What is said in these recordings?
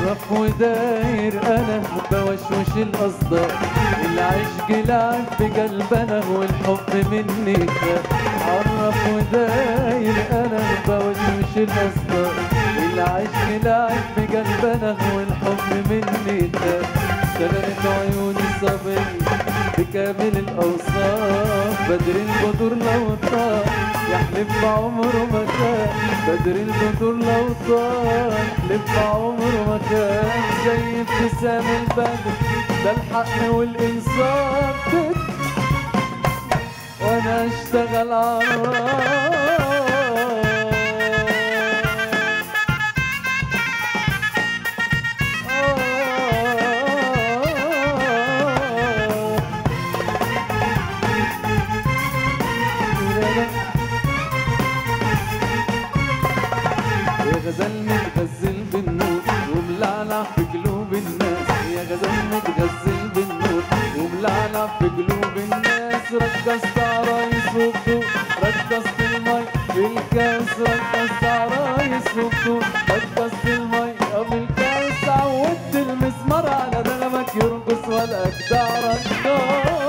عرف وداير انا بوشوش الاصداء العشق لعب بقلبنا والحب مني خاف عرف وداير انا بوشوش الاصداء العشق لعب بقلبنا والحب مني خاف سلامة عيون الصبي بكامل الأوصاف بدر البدور لو طار يحلف بعمره ما كان بدر البدور لو طار يحلف بعمره ما كان زي ابتسام البدر ده الحق والإنصاف وأنا أشتغل عراف يا غزال متغزل بالنور وملعلع في قلوب الناس يا غزال متغزل بالنور وملعلع في قلوب الناس رقصت عرايس وبدور رقصت المي في الكاس رقصت عرايس وبدور رقصت المي في الكاس عودت المسمار على نغمك يرقص والاجدع رقص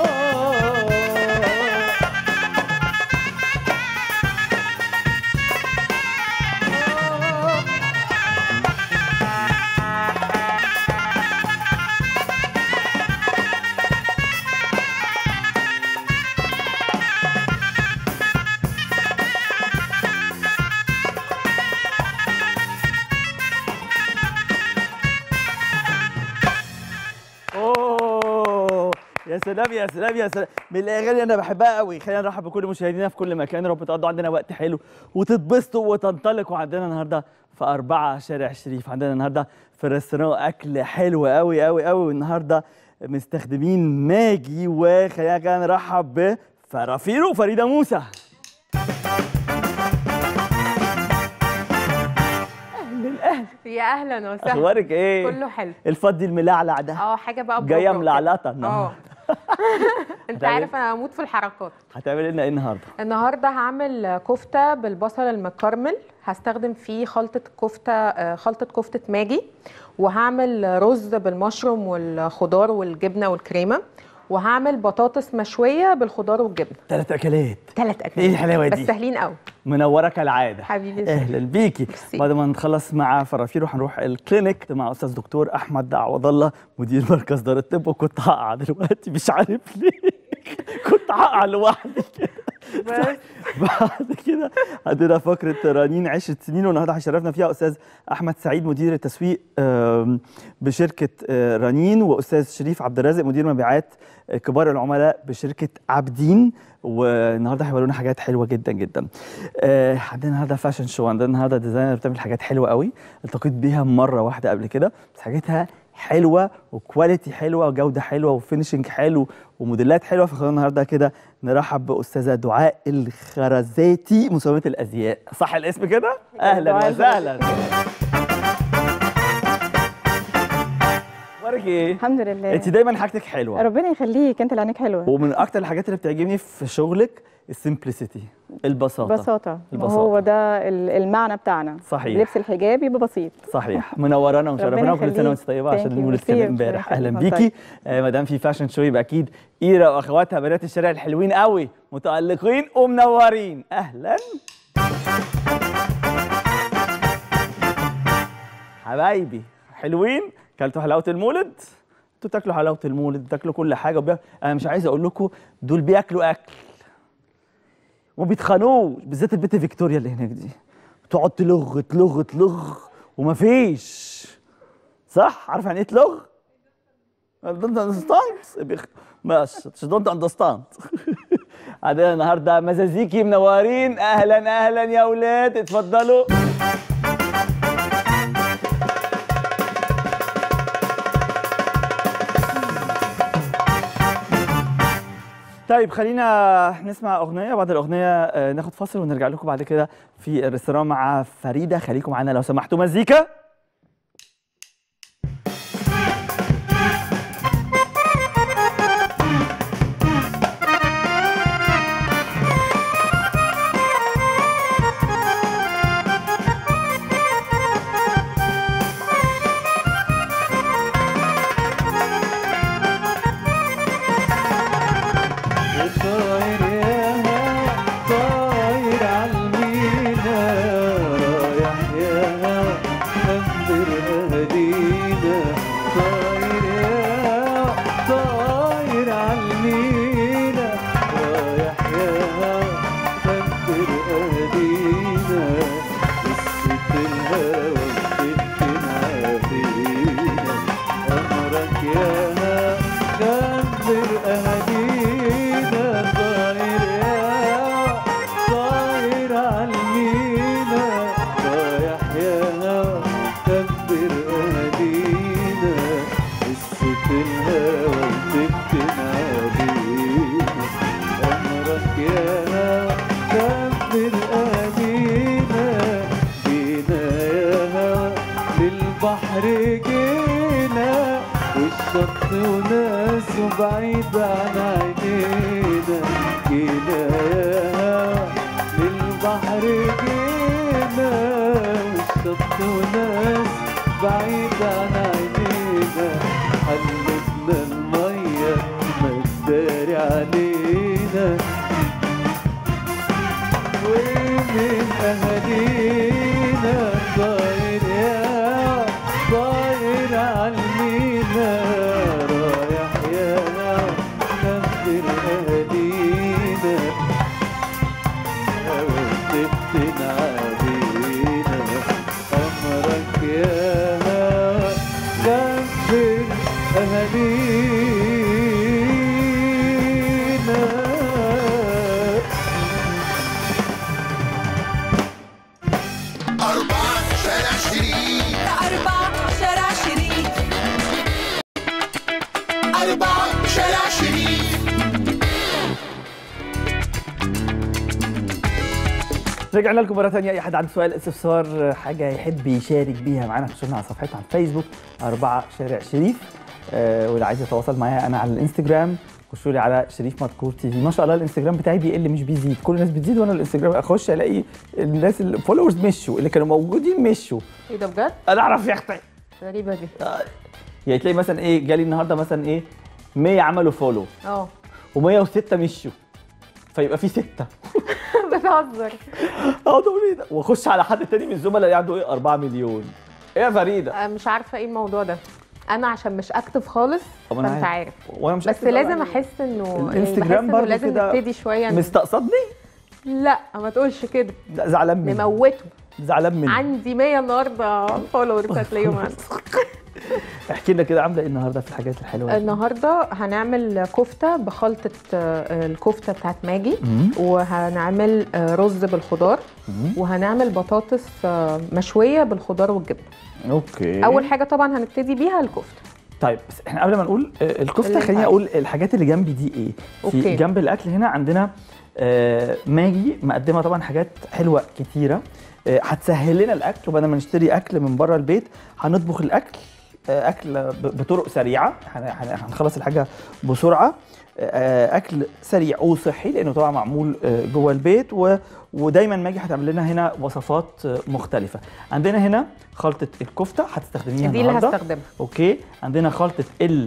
اوه يا سلام يا سلام يا سلام من الاغاني اللي انا بحبها قوي خلينا نرحب بكل مشاهدينا في كل مكان رب تقضوا عندنا وقت حلو وتتبسطوا وتنطلقوا عندنا النهارده في أربعة شارع الشريف عندنا النهارده في الريستوران اكل حلو قوي قوي قوي والنهارده مستخدمين ماجي وخلينا كده نرحب بفرافيرو فريده موسى اهلا اهلا يا اهلا وسهلا اخبارك ايه كله حلو الفضي الملعلع ده اه حاجه بقى جايه بروجرام كده. ملعلطه اه النهارده انت هتعمل- عارف انا اموت في الحركات هتعمل لنا ايه النهارده النهارده هعمل كفته بالبصل المكرمل هستخدم فيه خلطه كفته آه، خلطه كفته ماجي وهعمل رز بالمشروم والخضار والجبنه والكريمه وهعمل بطاطس مشويه بالخضار والجبنه ثلاث اكلات ثلاث اكلات ايه الحلاوه بس دي سهلين قوي منوره كالعاده حبيبي اهلا بيكي ميرسي. بعد ما نخلص مع فرافير هنروح الكلينيك مع استاذ دكتور احمد عوض الله مدير مركز دار الطب وكنت هقع دلوقتي مش عارف ليه كنت هقع لوحدي كده بس بعد كده عندنا فقره رنين عشرة سنين والنهارده هيشرفنا فيها استاذ احمد سعيد مدير التسويق آم، بشركه آه، رنين واستاذ شريف عبد الرازق مدير مبيعات آه، كبار العملاء بشركه عابدين والنهارده هيوروا لنا حاجات حلوه جدا جدا آه، عندنا النهارده فاشن شو عندنا النهارده ديزاينر بتعمل حاجات حلوه قوي التقيت بيها مره واحده قبل كده بس حاجاتها حلوه وكواليتي حلوه وجوده حلوه وفينشنج حلو وموديلات حلوه فخلونا النهارده كده نرحب باستاذه دعاء الخرزاتي مصممه الازياء صح الاسم كده اهلا دعاء وسهلا اخبارك ايه الحمد لله انت دايما حاجتك حلوه ربنا يخليك انت اللي عينيك حلوه ومن اكتر الحاجات اللي بتعجبني في شغلك السمبلسيتي البساطه بساطه البساطة. وهو ده ال- المعنى بتاعنا صحيح. لبس الحجاب يبقى بسيط صحيح منورانا ومشرفانا ربنا وكل سنه يخليك. وانت طيبه عشان Thank you. نقول ميرسي. الكلام امبارح ربنا اهلا يخليك. بيكي آه ما دام في فاشن شو يبقى اكيد ايرا واخواتها بنات الشارع الحلوين قوي متالقين ومنورين اهلا حبايبي حلوين كلتوا حلاوه المولد انتوا تاكلوا حلاوه المولد بتاكلوا كل حاجه وبيا... انا مش عايز اقول لكم دول بياكلوا اكل وما بيتخانقوش بالذات البت فيكتوريا اللي هناك دي تقعد تلغ تلغ تلغ ومفيش صح عارف يعني ايه تلغ دونت اندرستاند ماشي دونت اندرستاند عندنا النهارده مزازيكي منورين اهلا اهلا يا اولاد اتفضلوا طيب خلينا نسمع اغنيه بعد الاغنيه آه، ناخد فاصل ونرجع لكم بعد كده في الريستوران مع فريده خليكم معانا لو سمحتوا مزيكا الهوى وتفتن فينا أمرك يا كبر أهالينا طاير يا طاير عالمينا رايح يا هوا كبر أهالينا قصة الهوى وتفتن علينا أمرك يا هوا كبر أهالينا جينا يا هوا للبحر جينا والشط وناس بعيد عن عينينا جينا يا هوا للبحر جينا والشط وناس بعيد عن عينينا حلتنا المية ما تداري علينا ومن أهالينا طاير يا طاير عالمينا رايح يا كبر أهالينا وتفتن علينا أمرك يا كبر أهالينا أربعة شارع شريك أربعة شارع شريك أربعة شارع شريك رجعنا لكم مره ثانيه اي حد عنده سؤال استفسار حاجه يحب يشارك بيها معانا خشوا على صفحتنا على الفيسبوك أربعة شارع شريف آه واللي عايز يتواصل معايا انا على الانستجرام خشوا لي على شريف مذكور تي في ما شاء الله الانستجرام بتاعي بيقل مش بيزيد كل الناس بتزيد وانا الانستجرام اخش الاقي الناس الفولورز مشوا اللي كانوا موجودين مشوا ايه ده بجد؟ انا اعرف يا اختي غريبة دي يعني تلاقي مثلا ايه جالي النهارده مثلا ايه 100 عملوا فولو اه و106 مشوا فيبقى في سته بتهزر اقعد اقول ايه ده واخش على حد تاني من الزملاء اللي عنده ايه 4 مليون ايه يا فريده آه، مش عارفه ايه الموضوع ده انا عشان مش اكتف خالص طب أنا فانت عارف. عارف وانا مش بس أكتب لازم أوي. احس انه يعني بحس الانستجرام انه برضه لازم كده نبتدي شويه ن- مستقصدني لا ما تقولش كده لا زعلان مني نموته زعلان مني عندي 100 النهارده فولورز هتلاقيهم عندي احكي لنا كده عامله ايه النهارده في الحاجات الحلوه دي؟ النهارده هنعمل كفته بخلطه آه، الكفته بتاعت ماجي مم. وهنعمل آه، رز بالخضار مم. وهنعمل بطاطس آه، مشويه بالخضار والجبنه اوكي اول حاجه طبعا هنبتدي بيها الكفته طيب بس احنا قبل ما نقول آه، الكفته اللي خليني انت اقول الحاجات اللي جنبي دي ايه في أوكي. جنب الاكل هنا عندنا آه، ماجي مقدمه طبعا حاجات حلوه كتيره آه، هتسهل لنا الاكل وبدل ما نشتري اكل من بره البيت هنطبخ الاكل آه، اكل ب- بطرق سريعه هن- هن- هنخلص الحاجه بسرعه آه، اكل سريع وصحي لانه طبعا معمول آه، جوه البيت و ودايما ماجي هتعمل لنا هنا وصفات آه، مختلفه عندنا هنا خلطه الكفته هتستخدميها دي اللي النهارده هستخدمها اوكي عندنا خلطه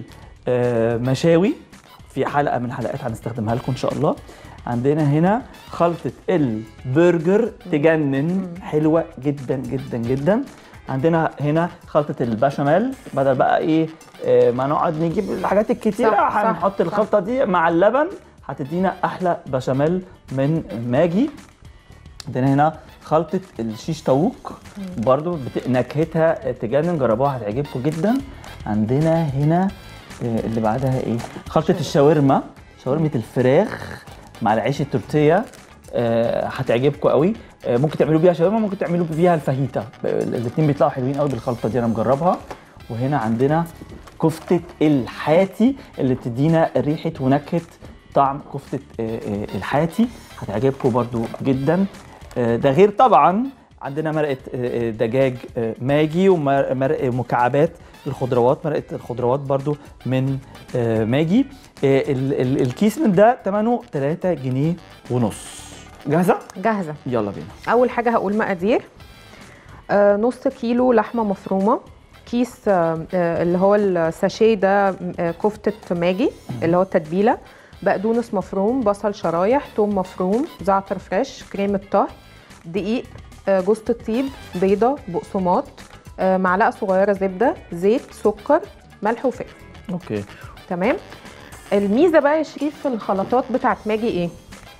المشاوي في حلقه من الحلقات هنستخدمها لكم ان شاء الله عندنا هنا خلطه البرجر تجنن حلوه جدا جدا جدا عندنا هنا خلطه البشاميل بدل بقى ايه آه، ما نقعد نجيب الحاجات الكتيره صح، صح، هنحط صح. الخلطه دي مع اللبن هتدينا احلى بشاميل من ماجي عندنا هنا خلطة الشيش طاووق برضو بت... نكهتها تجنن جربوها هتعجبكم جدا عندنا هنا آه، اللي بعدها ايه خلطة الشاورما شاورمة الفراخ مع العيش التورتيه آه، هتعجبكم قوي آه، ممكن تعملوا بيها شاورما ممكن تعملوا بيها الفاهيتا الاثنين بيطلعوا حلوين قوي بالخلطه دي انا مجربها وهنا عندنا كفته الحاتي اللي بتدينا ريحه ونكهه طعم كفته آه، آه، الحاتي هتعجبكم برضو جدا آه، ده غير طبعا عندنا مرقه آه، آه، دجاج آه، ماجي ومرق مكعبات الخضروات مرقه الخضروات برضو من آه، ماجي آه، ال- ال- الكيس من ده ثمنه 3 جنيه ونص جاهزه جاهزه يلا بينا اول حاجه هقول مقادير آه، نص كيلو لحمه مفرومه كيس آه، آه، اللي هو الساشيه ده آه، كفته ماجي اللي هو التتبيله بقدونس مفروم بصل شرايح توم مفروم زعتر فريش كريمه طهي دقيق آه، جوز الطيب بيضه بقسماط آه، معلقه صغيره زبده زيت سكر ملح وفلفل اوكي تمام الميزه بقى يا شريف في الخلطات بتاعت ماجي ايه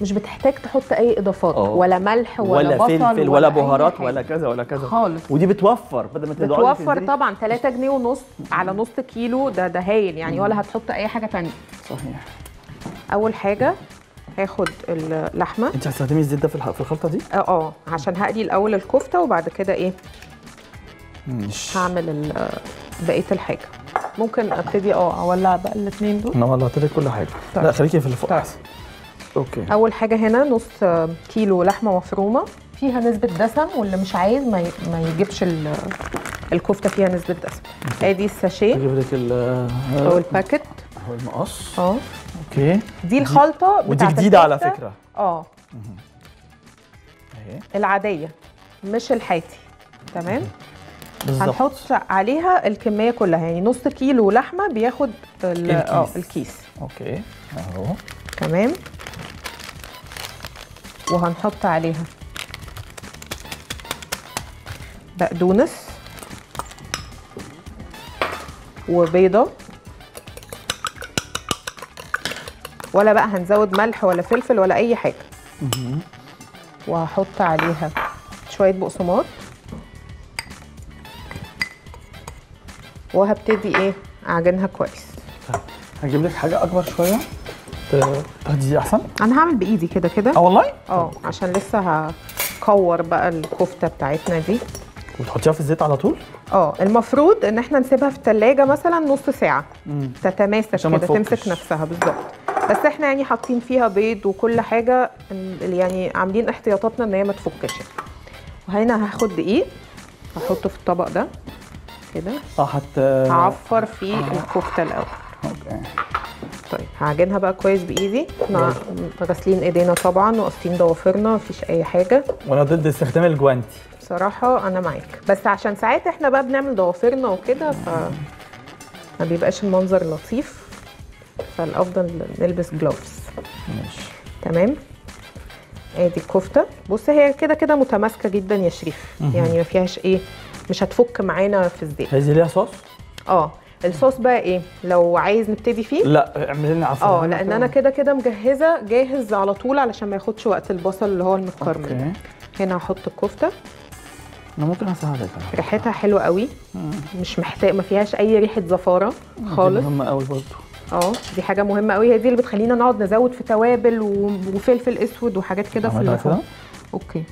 مش بتحتاج تحط اي اضافات آه. ولا ملح ولا, ولا بصل فلفل ولا أي بهارات حاجة. ولا كذا ولا كذا خالص ودي بتوفر بدل ما تقعدي بتوفر تنزلي- طبعا 3 جنيه ونص على نص كيلو ده ده هايل يعني ولا هتحط اي حاجه تانية صحيح اول حاجه هاخد اللحمه انت هتستخدمي الزيت ده في الح- في الخلطه دي؟ اه اه عشان هقلي الاول الكفته وبعد كده ايه مش هعمل ال- بقيه الحاجه ممكن ابتدي اه اولع بقى الاثنين دول انا ولعت لك كل حاجه طيب. لا خليكي في اللي فوق طيب. احسن اوكي اول حاجه هنا نص كيلو لحمه مفرومه فيها نسبه دسم واللي مش عايز ما ي- ما يجيبش ال- الكفته فيها نسبه دسم ادي الساشيه اجيب لك ال او الباكت هو المقص اه اوكي دي الخلطه ودي بتاعت جديده على الكفتة. فكره اه اهي العاديه مش الحاتي تمام بالظبط هنحط عليها الكميه كلها يعني نص كيلو لحمه بياخد ال- اه الكيس. الكيس اوكي اهو تمام وهنحط عليها بقدونس وبيضة ولا بقى هنزود ملح ولا فلفل ولا أي حاجة وهحط عليها شوية بقسماط وهبتدي ايه اعجنها كويس هجيب لك حاجه اكبر شويه ت- تاخدي دي احسن انا هعمل بايدي كده كده اه والله اه عشان لسه هكور بقى الكفته بتاعتنا دي وتحطيها في الزيت على طول اه المفروض ان احنا نسيبها في التلاجة مثلا نص ساعه تتماسك عشان ما كده تفكش. تمسك نفسها بالظبط بس احنا يعني حاطين فيها بيض وكل حاجه ال- يعني عاملين احتياطاتنا ان هي ما تفكش وهنا هاخد دقيق هحطه في الطبق ده كده اه هت هعفر فيه الكفته الاول اوكي طيب هعجنها بقى كويس بايدي احنا غاسلين ايدينا طبعا وقاصين ضوافرنا مفيش اي حاجه وانا ضد استخدام الجوانتي بصراحة أنا معاك بس عشان ساعات إحنا بقى بنعمل ضوافرنا وكده ف ما بيبقاش المنظر لطيف فالأفضل نلبس جلوفز ماشي تمام ادي الكفتة بص هي كده كده متماسكة جدا يا شريف يعني ما فيهاش ايه مش هتفك معانا في الزيت هي دي ليها صوص؟ اه الصوص بقى ايه لو عايز نبتدي فيه لا اعملي لنا عفوا اه لان انا كده كده مجهزه جاهز على طول علشان ما ياخدش وقت البصل اللي هو المتكرمل اوكي هنا هحط الكفته انا ممكن اساعدك على فكرة. ريحتها حلوه قوي مش محتاج ما فيهاش اي ريحه زفاره دي خالص مهمه قوي برضه اه دي حاجه مهمه قوي هي دي اللي بتخلينا نقعد نزود في توابل و- وفلفل اسود وحاجات كده في أعملها اللحوم كده؟ اوكي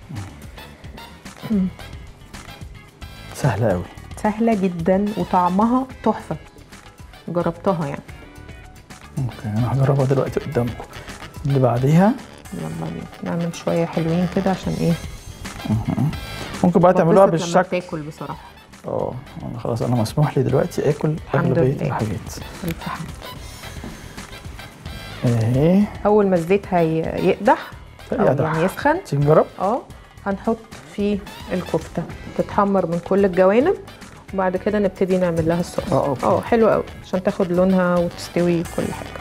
سهله قوي سهله جدا وطعمها تحفه جربتها يعني اوكي انا هجربها دلوقتي قدامكم اللي بعديها يلا بينا نعمل شويه حلوين كده عشان ايه ممكن بقى تعملوها بتبسط لما بالشكل بتاكل بصراحه اه أنا خلاص انا مسموح لي دلوقتي اكل الحمد اغلبيه لله. الحاجات ألف حمد. اهي اول ما الزيت هيقدح او يقدح. يعني يسخن تيجي نجرب اه هنحط فيه الكفته تتحمر من كل الجوانب وبعد كده نبتدي نعمل لها الصوص اه، اوكي. اه حلو قوي عشان تاخد لونها وتستوي كل حاجه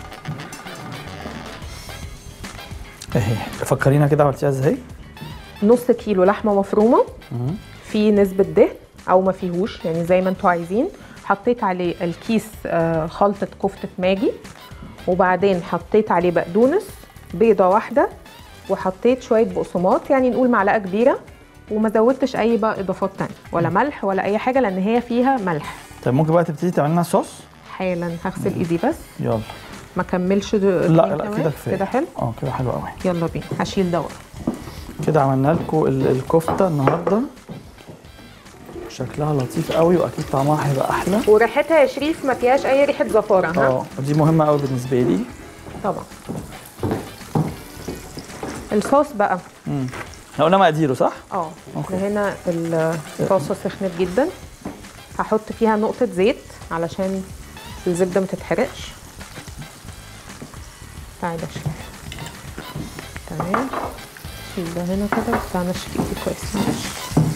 اهي فكرينا كده عملتيها ازاي نص كيلو لحمه مفرومه فيه نسبه دهن او ما فيهوش يعني زي ما انتوا عايزين حطيت عليه الكيس آه، خلطه كفته ماجي وبعدين حطيت عليه بقدونس بيضه واحده وحطيت شويه بقسماط يعني نقول معلقه كبيره وما زودتش اي بقى اضافات تانية ولا ملح ولا اي حاجه لان هي فيها ملح طيب ممكن بقى تبتدي تعملي لنا صوص حالا هغسل ايدي بس يلا ما كملش د- لا اتنين لا كمان. كده كفايه كده حلو اه كده حلو قوي يلا بينا هشيل دور كده عملنا لكم ال- الكفته النهارده شكلها لطيف قوي واكيد طعمها هيبقى احلى وريحتها يا شريف ما فيهاش اي ريحه زفاره ها اه ودي مهمه قوي بالنسبه لي طبعا الصوص بقى احنا قلنا مقاديره صح اه احنا هنا الطاسه سخنت جدا هحط فيها نقطه زيت علشان الزبده ما تتحرقش تعالى شويه تمام شيل ده هنا كده بس همشي ايدي كويس معلش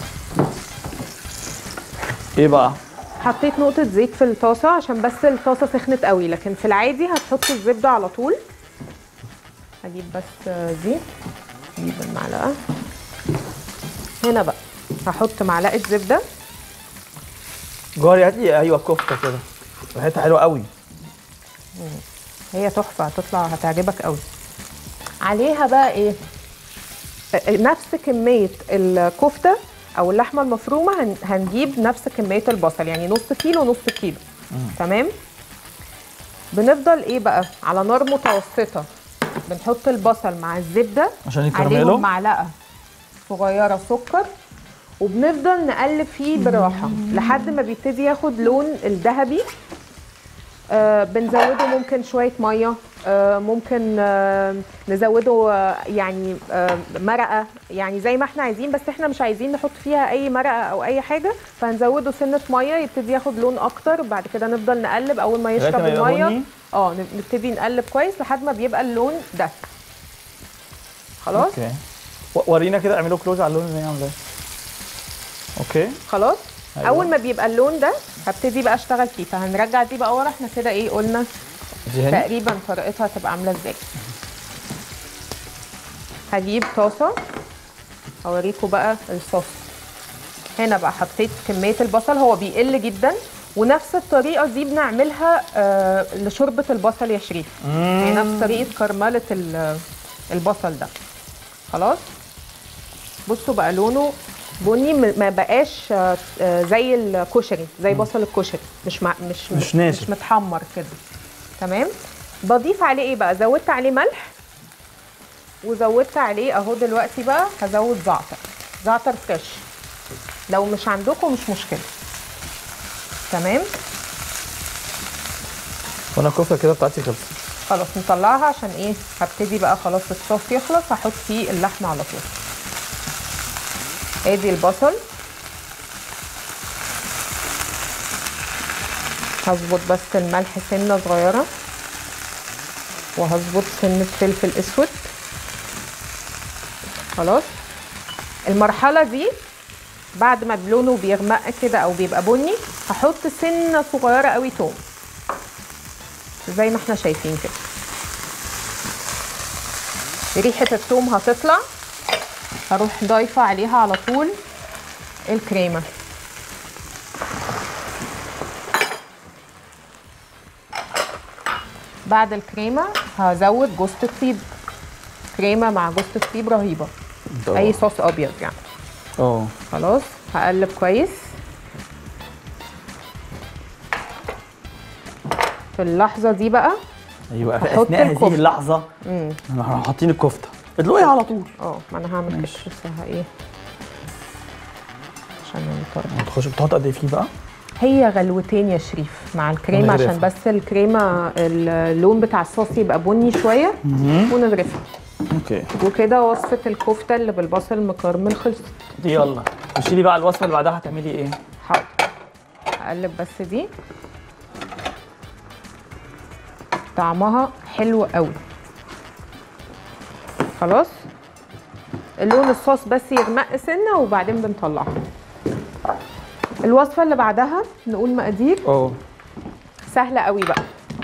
ايه بقى حطيت نقطة زيت في الطاسة عشان بس الطاسة سخنت قوي لكن في العادي هتحط الزبدة على طول هجيب بس دي اجيب المعلقة هنا بقى هحط معلقة زبدة جاري هات لي ايوه كفته كده ريحتها حلوه قوي هي تحفة هتطلع هتعجبك قوي عليها بقى ايه آه، نفس كميه الكفته او اللحمه المفرومه هن- هنجيب نفس كميه البصل يعني نص كيلو نص كيلو تمام بنفضل ايه بقى على نار متوسطه بنحط البصل مع الزبده عشان يكرملوا؟ عليهم معلقه صغيره سكر وبنفضل نقلب فيه بالراحه لحد ما بيبتدي ياخد لون الذهبي آه بنزوده ممكن شويه ميه آه ممكن آه نزوده آه يعني آه مرقه يعني زي ما احنا عايزين بس احنا مش عايزين نحط فيها اي مرقه او اي حاجه فهنزوده سنه ميه يبتدي ياخد لون اكتر بعد كده نفضل نقلب اول ما يشرب ما يبقى الميه بني؟ اه نبتدي نقلب كويس لحد ما بيبقى اللون ده خلاص اوكي و- ورينا كده اعملوا كلوز على اللون اللي هي عاملاه اوكي خلاص أيوة. اول ما بيبقى اللون ده هبتدي بقى اشتغل فيه فهنرجع دي بقى ورا احنا كده ايه قلنا دي هنا تقريبا طريقتها هتبقى عامله ازاي هجيب طاسه اوريكم بقى الصوص هنا بقى حطيت كميه البصل هو بيقل جدا ونفس الطريقه دي بنعملها آه لشوربه البصل يا شريف يعني نفس طريقه كرمله ال- البصل ده خلاص بصوا بقى لونه بني م- ما بقاش آه، آه، زي الكشري زي بصل الكشري مش مع مش مش ناشف. مش متحمر كده تمام بضيف عليه ايه بقى زودت عليه ملح وزودت عليه اهو دلوقتي بقى هزود زعتر زعتر فريش لو مش عندكم مش مشكله تمام وانا الكفته كده بتاعتي خلصت خلاص نطلعها عشان ايه هبتدي بقى خلاص الصوص يخلص هحط فيه اللحمه على طول ادي البصل هظبط بس الملح سنه صغيره وهظبط سنه فلفل اسود خلاص المرحله دي بعد ما لونه بيغمق كده او بيبقى بني هحط سنه صغيره قوي توم زي ما احنا شايفين كده ريحة الثوم هتطلع هروح ضايفة عليها على طول الكريمة بعد الكريمة هزود جوز الطيب كريمة مع جوز الطيب رهيبة أي صوص أبيض يعني اه خلاص هقلب كويس في اللحظة دي بقى ايوه في هحط اثناء هذه الكفتة. اللحظه احنا حاطين الكفته ادلقي على طول اه ما انا هعمل كده ماشي. بس ها ايه عشان نطلع تخش بتحط قد ايه فيه بقى هي غلوتين يا شريف مع الكريمه ونغرفها. عشان بس الكريمه اللون بتاع الصوص يبقى بني شويه ونغرفها اوكي وكده وصفه الكفته اللي بالبصل المكرمل خلصت دي يلا خشي لي بقى على الوصفه اللي بعدها هتعملي ايه حاضر هقلب بس دي طعمها حلو قوي خلاص اللون الصوص بس يغمق سنه وبعدين بنطلعها الوصفه اللي بعدها نقول مقادير اه سهله قوي بقى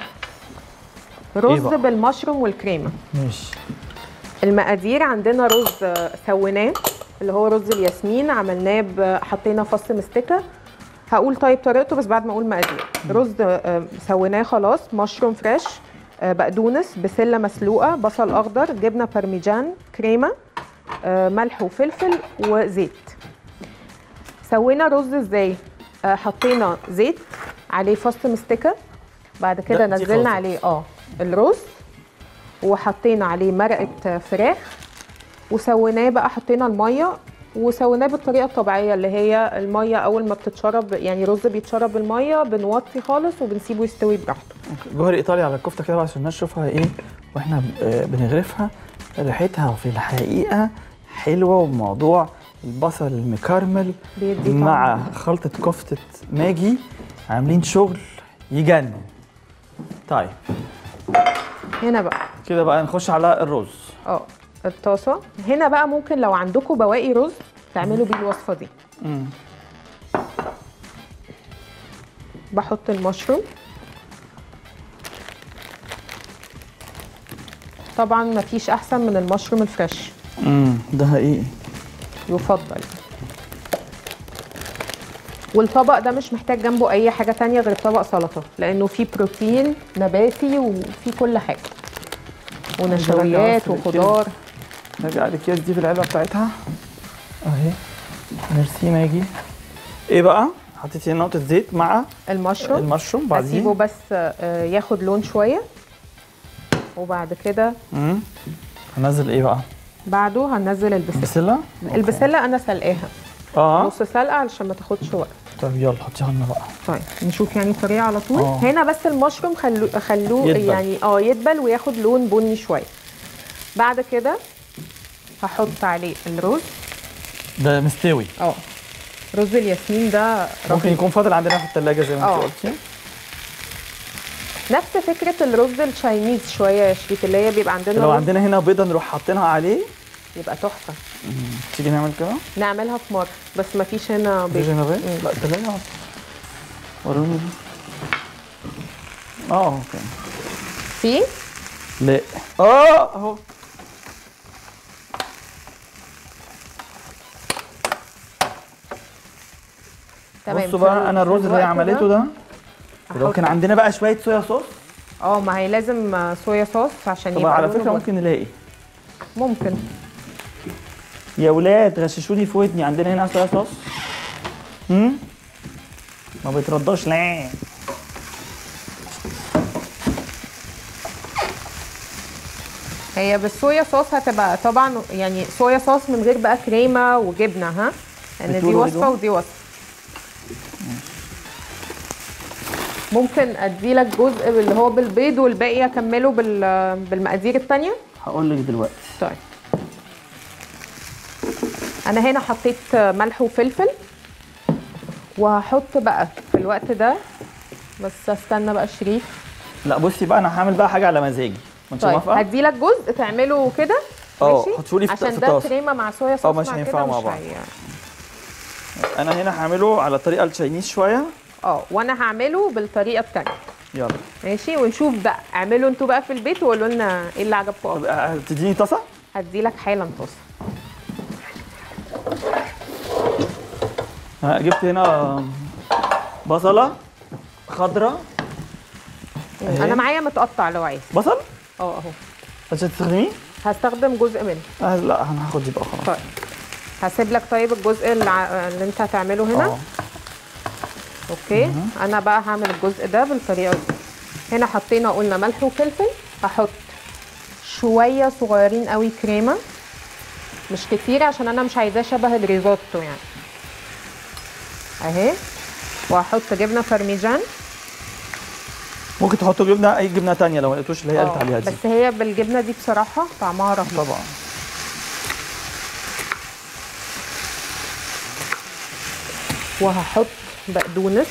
رز بقى؟ بالمشروم والكريمه ماشي المقادير عندنا رز آه، سويناه اللي هو رز الياسمين عملناه ب- حطينا فص مستكه هقول طيب طريقته بس بعد ما اقول مقادير رز آه، سويناه خلاص مشروم فريش آه، بقدونس بسله مسلوقه بصل اخضر جبنه بارميجان كريمه آه، ملح وفلفل وزيت سوينا رز ازاي آه، حطينا زيت عليه فص مستكه بعد كده ده- دي نزلنا خلطة. عليه اه الرز وحطينا عليه مرقه فراخ وسويناه بقى حطينا الميه وسويناه بالطريقه الطبيعيه اللي هي الميه اول ما بتتشرب يعني رز بيتشرب بالميه بنوطي خالص وبنسيبه يستوي براحته جوهر ايطالي على الكفته كده بقى عشان الناس تشوفها ايه واحنا آه، بنغرفها ريحتها في الحقيقه حلوه وموضوع البصل المكرمل بيدي طعم. مع خلطه كفته ماجي عاملين شغل يجنن طيب هنا بقى كده بقى نخش على الرز اه الطاسه هنا بقى ممكن لو عندكم بواقي رز تعملوا بيه الوصفه دي مم. بحط المشروم طبعا مفيش احسن من المشروم الفريش امم ده حقيقي يفضل والطبق ده مش محتاج جنبه اي حاجه تانية غير طبق سلطه لانه فيه بروتين نباتي وفيه كل حاجه ونشويات في الأكياس. وخضار نرجع الاكياس دي في العلبه بتاعتها اهي ميرسي ماجي ايه بقى حطيتي هنا نقطه زيت مع المشروم المشروم هسيبه بعدين بس آه، ياخد لون شويه وبعد كده امم هنزل ايه بقى بعده هننزل البسله بسله البسله انا سلقاها اه نص سلقه علشان ما تاخدش وقت طب يلا حطيها لنا بقى طيب نشوف يعني الطريقه على طول آه. هنا بس المشروم خلو خلوه يدبل. يعني اه يدبل وياخد لون بني شويه بعد كده هحط عليه الرز ده مستوي اه رز الياسمين ده ممكن رهيب يكون فاضل عندنا في الثلاجه زي ما آه. انت قلتي نفس فكره الرز التشاينيز شويه يا شريف اللي هي بيبقى عندنا لو رز عندنا هنا بيضه نروح حاطينها عليه يبقى تحفه تيجي نعمل كده نعملها في مره بس ما فيش هنا مفيش بيض هنا بيض مم. لا الثلاجه وروني دي اه اوكي في لا اه اهو تمام بصوا بقى في- انا في الرز اللي هي الوقت عملته ده لو هحط- كان عندنا بقى شويه صويا صوص اه ما هي لازم آه، صويا صوص عشان طب يبقى على لونه فكره بني. ممكن نلاقي ممكن يا ولاد غششوني في ودني عندنا هنا صويا صوص امم ما بيترداش لا هي بالصويا صوص هتبقى طبعا يعني صويا صوص من غير بقى كريمه وجبنه ها لان دي بتقولوا إيه وصفه دول؟ ودي وصفه ممكن اديلك جزء اللي هو بالبيض والباقي اكمله بال- بالمقادير التانية هقول لك دلوقتي طيب انا هنا حطيت ملح وفلفل وهحط بقى في الوقت ده بس استنى بقى شريف لا بصي بقى انا هعمل بقى حاجه على مزاجي ما انت طيب موافقه هديلك جزء تعمله كده اه، ماشي حطولي في- عشان في ده طاسة. كريمه مع صويا صوص اه، مش مع هينفعوا كده مع مش بعض. هي- انا هنا هعمله على الطريقه التشاينيز شويه اه وانا هعمله بالطريقه التانية يلا ماشي ونشوف بقى اعملوا انتوا بقى في البيت وقولوا لنا ايه اللي عجبكم طب اكتر اه، تديني طاسه هديلك حالا طاسه ها، جبت هنا بصله خضراء اهي. انا معايا متقطع لو عايز بصل اه اهو عشان تستخدميه هستخدم جزء منه آه لا انا هاخد دي بقى خلاص طيب هسيب لك طيب الجزء اللي, ع- اللي انت هتعمله هنا اه. اوكي انا بقى هعمل الجزء ده بالطريقه دي هنا حطينا قلنا ملح وفلفل هحط شويه صغيرين قوي كريمه مش كتير عشان انا مش عايزاه شبه الريزوتو يعني اهي وهحط جبنه فرميجان ممكن تحطوا جبنه اي جبنه تانية لو ما لقيتوش اللي هي قالت اه، عليها دي بس هي بالجبنه دي بصراحه طعمها رهيب طبعا وهحط بقدونس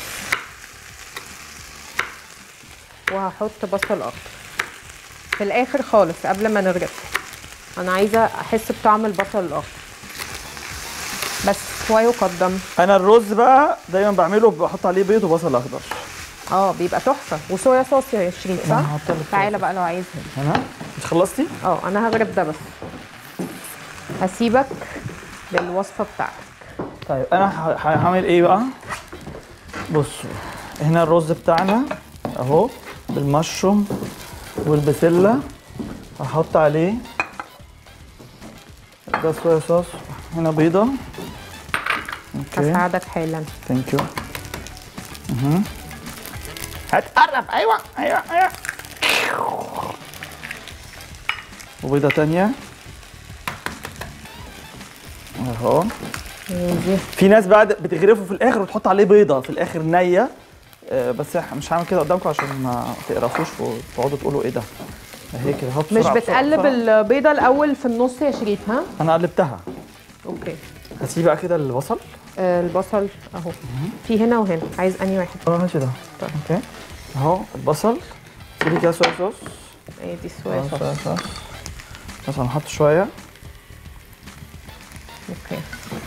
وهحط بصل اخضر في الاخر خالص قبل ما نرجف انا عايزه احس بطعم البصل الاخضر بس ويقدم انا الرز بقى دايما بعمله بحط عليه بيض وبصل اخضر اه بيبقى تحفه وصويا صوص يا شريف صح أنا هحط لك تعالى بقى لو عايز هنا هنا انت خلصتي اه انا هغرب ده بس هسيبك للوصفه بتاعتك طيب انا ه- ه- هعمل ايه بقى بصوا هنا الرز بتاعنا اهو بالمشروم والبسله هحط عليه ده صويا صوص هنا بيضه اوكي هساعدك حالا ثانك يو هتقرب ايوه ايوه ايوه وبيضه تانية اهو دي في ناس بقى بتغرفه في الاخر وتحط عليه بيضه في الاخر نيه آه، بس إح- مش هعمل كده قدامكم عشان ما تقرفوش وتقعدوا تقولوا ايه ده اهي كده اهو مش بسرعة، بسرعة، بتقلب بسرعة. البيضه الاول في النص يا شريف ها انا قلبتها اوكي هسيب بقى كده البصل آه، البصل اهو في هنا وهنا عايز انهي واحد اه ماشي ده طيب. اوكي اهو البصل سيبي كده صويا صوص ايه دي الصويا آه، صوص صويا صوص بس هنحط شويه اوكي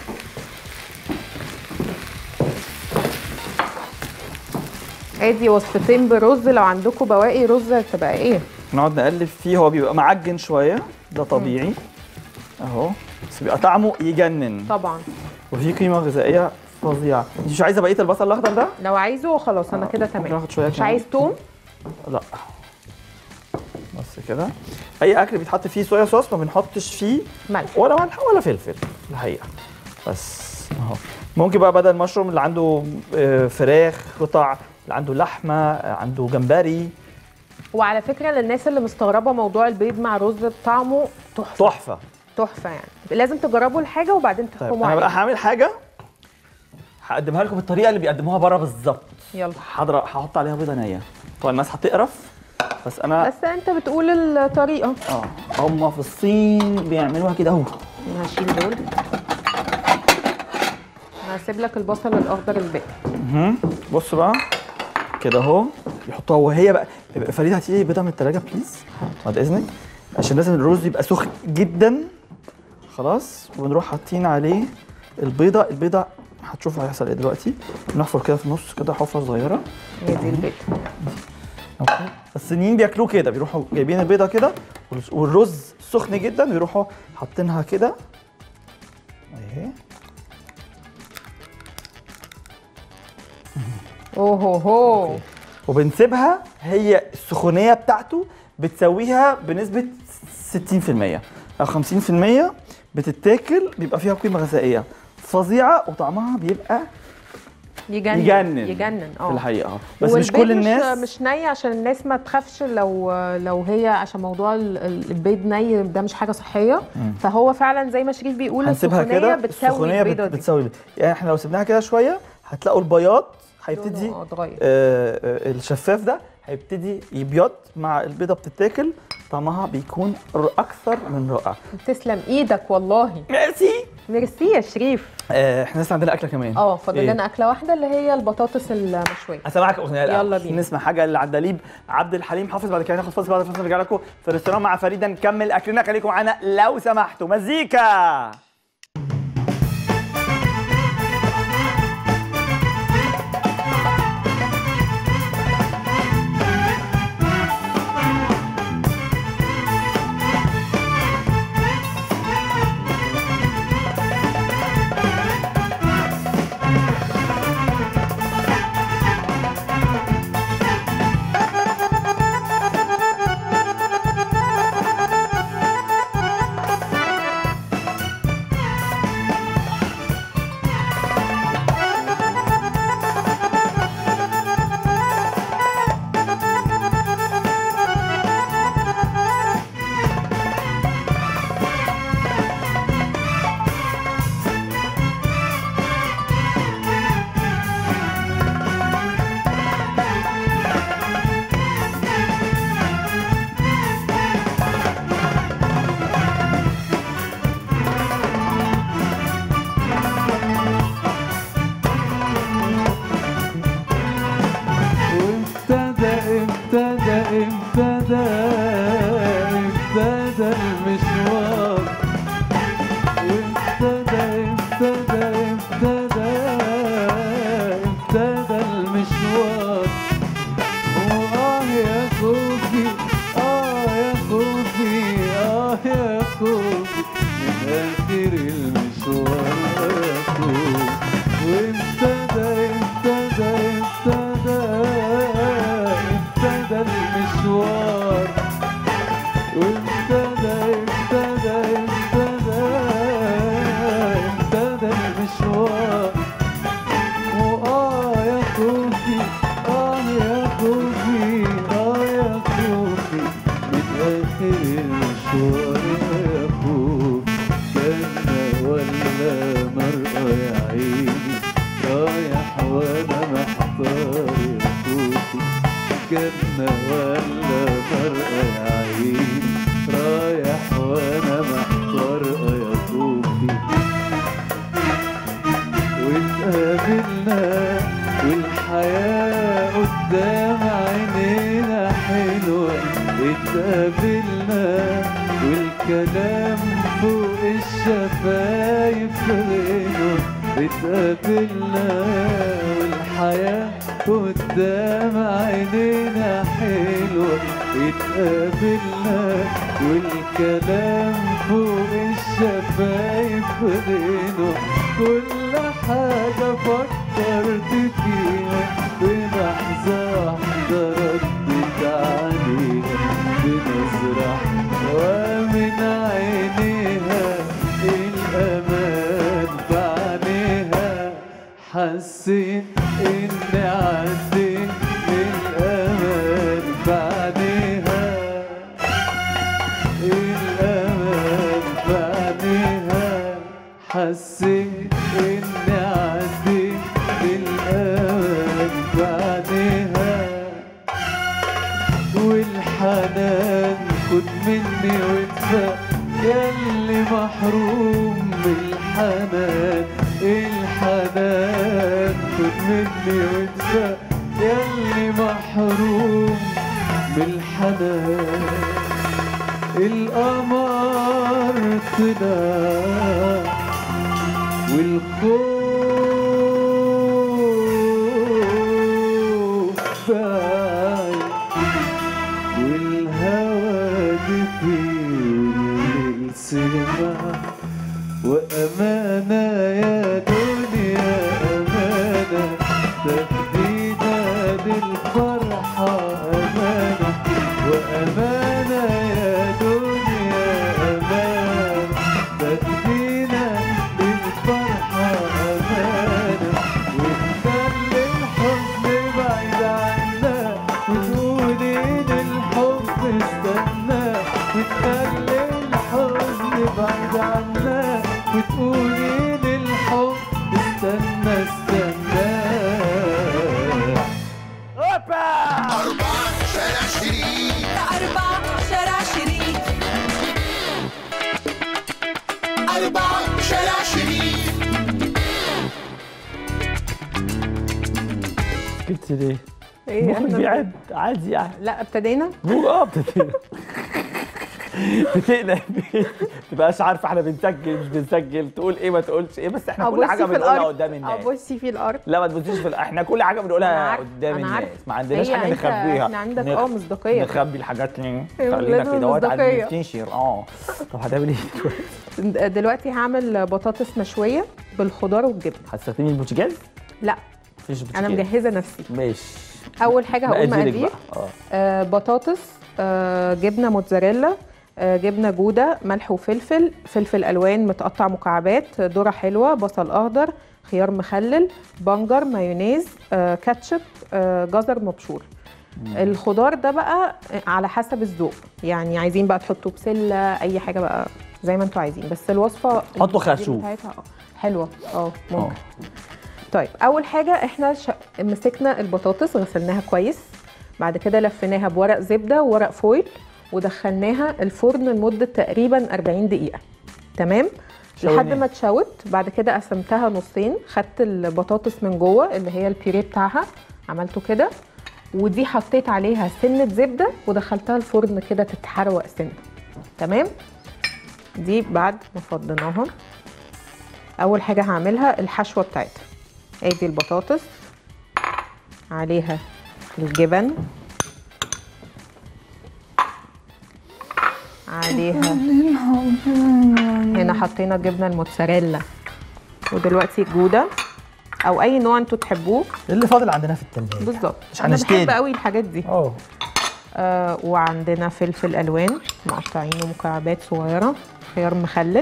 ادي وصفتين برز لو عندكم بواقي رز تبقى ايه نقعد نقلب فيه هو بيبقى معجن شويه ده طبيعي اهو بس بيبقى طعمه يجنن طبعا وفيه قيمه غذائيه فظيعه انت مش عايزه بقيه البصل الاخضر ده لو عايزه خلاص انا كده ممكن تمام اخد شويه مش كمان. عايز توم لا بس كده اي اكل بيتحط فيه صويا صوص ما بنحطش فيه ملح ولا ملح ولا فلفل الحقيقه بس اهو ممكن بقى بدل المشروم اللي عنده آه، فراخ قطع اللي عنده لحمه آه، عنده جمبري وعلى فكره للناس اللي مستغربه موضوع البيض مع رز طعمه تحفه تحفه تحفه يعني لازم تجربوا الحاجه وبعدين طيب تحكموا انا بقى عليها هعمل حاجه هقدمها لكم بالطريقه اللي بيقدموها بره بالظبط يلا حاضر هحط عليها بيضه نيه طبعا الناس هتقرف بس انا بس انت بتقول الطريقه اه هم في الصين بيعملوها كده اهو أنا هشيل دول انا هسيب لك البصل الاخضر الباقي مهم. بص بقى كده اهو يحطوها وهي بقى فريده هاتي لي بيضه من التلاجة بليز بعد اذنك عشان لازم الرز يبقى سخن جدا خلاص ونروح حاطين عليه البيضه البيضه هتشوفوا هيحصل ايه دلوقتي نحفر كده في النص كده حفره صغيره هي دي البيض اوكي الصينيين بياكلوه كده بيروحوا جايبين البيضه كده والرز- والرز سخن جدا ويروحوا حاطينها كده اهي اوه هو هو وبنسيبها هي السخونيه بتاعته بتسويها بنسبه 60% او 50% بتتاكل بيبقى فيها قيمه غذائيه فظيعه وطعمها بيبقى يجنن يجنن يجنن في اه الحقيقه آه. بس مش كل والبيض الناس مش, مش ني عشان الناس ما تخافش لو لو هي عشان موضوع ال- ال- البيض ني ده مش حاجه صحيه فهو فعلا زي ما شريف بيقول هنسيبها السخونيه كده بتسوي السخونيه بت- البيضه دي بتسوي يعني احنا لو سيبناها كده شويه هتلاقوا البياض هيبتدي لونه اتغير آه، آه، الشفاف ده هيبتدي يبيض مع البيضه بتتاكل طعمها بيكون ر- اكثر من رائع تسلم ايدك والله ميرسي ميرسي يا شريف آه، احنا لسه عندنا اكله كمان اه فاضل إيه؟ لنا اكله واحده اللي هي البطاطس المشويه اسمعك اغنيه الأول. يلا بينا. نسمع حاجه لعندليب عبد الحليم حافظ بعد كده ناخد فاصل بعد الفاصل نرجع لكم في الريستوران مع فريده نكمل اكلنا خليكم معانا لو سمحتوا مزيكا وابتدى ابتدى ابتدى ابتدى المشوار وابتدى ابتدى ابتدى ابتدى المشوار وآه يا خوفي آه يا خوفي آه يا خوفي من آخر المشوار يا خوفي وابتدى ابتدى ابتدى ابتدى المشوار وابتدى ابتدى ابتدى ابتدى المشوار وآه يا خوفي آه يا خوفي آه يا خوفي من آخر المشوار يا خوفي جنة ولا مرأة يا عيني رايح وأنا محتار يا خوفي جنة ولا مرأة يا عيني رايح وأنا محتار يا خوفي واتقابلنا والحياة قدام عينينا حلوة اتقابلنا والكلام فوق الشفايف غنوة اتقابلنا والحياة قدام عينينا حلوة اتقابلنا والكلام فوق الشفايف غنوة كل حاجة فكرت فيها بلحظة واحدة ردت عليها بنظرة حسيت اني عديت الامان بعدها الامان بعدها حسيت اني عديت الامان بعدها والحنان خد مني وادفى ياللي محروم من الحنان الحنان خد مني وادفى ياللي محروم من الحنان القمر طلع والخوف باين والهوى جفي سمع وأمانة يا دنيا أمانة تهدينا للفرحة أمانة وأمانة يا دنيا أمانة تهدينا للفرحة أمانة ونخلي الحزن بعيد عنا وتقولي للحب استنى وتخلي الحزن بعيد عنا وتقولي للحب استنى استنى أربعة شارع شريف أربعة شارع شريف أربعة شارع شريف قلت ليه؟ ايه مخرج احنا بيعد عادي يعني لا ابتدينا مو اه بتقلق بتقلق تبقاش عارفه احنا بنسجل مش بنسجل تقول ايه ما تقولش ايه بس احنا كل ابصي حاجه في بنقولها الارض قدام الناس ابصي في الارض لا ما تبصيش في ال- احنا كل حاجه أنا بنقولها عارفة، قدام أنا الناس عارفة. ما عندناش هي حاجه أنت- نخبيها إحنا عندك نخ- آه مصداقية. نخبي الحاجات ليه أيوة، خلينا لازم كده وقت مصداقية. تنشر اه طب هتعمل ايه دلوقتي؟ دلوقتي هعمل بطاطس مشويه بالخضار والجبن هتستخدمي البوتاجاز؟ لا مفيش بوتاجاز انا مجهزه نفسي ماشي اول حاجه هقول مقاديرك مقادير بقى. اه آه بطاطس آه جبنه موتزاريلا آه جبنه جوده ملح وفلفل فلفل الوان متقطع مكعبات ذره حلوه بصل اخضر خيار مخلل بنجر مايونيز آه كاتشب آه جزر مبشور الخضار ده بقى على حسب الذوق يعني عايزين بقى تحطوا بسله اي حاجه بقى زي ما انتوا عايزين بس الوصفه حطوا المقادير خرشوف. بتاعتها آه، حلوه اه ممكن اه طيب اول حاجه احنا ش... مسكنا البطاطس غسلناها كويس بعد كده لفيناها بورق زبده وورق فويل ودخلناها الفرن لمده تقريبا 40 دقيقه تمام شويناها. لحد ما اتشوت بعد كده قسمتها نصين خدت البطاطس من جوه اللي هي البيوريه بتاعها عملته كده ودي حطيت عليها سنه زبده ودخلتها الفرن كده تتحروق سنه تمام دي بعد ما فضيناها اول حاجه هعملها الحشوه بتاعتها ادي البطاطس عليها الجبن عليها هنا حطينا جبنه الموتزاريلا ودلوقتي الجوده او اي نوع انتوا تحبوه اللي فاضل عندنا في التلاجة بالظبط مش انا هنشتري. بحب قوي الحاجات دي اه آه وعندنا فلفل الوان مقطعينه مكعبات صغيره خيار مخلل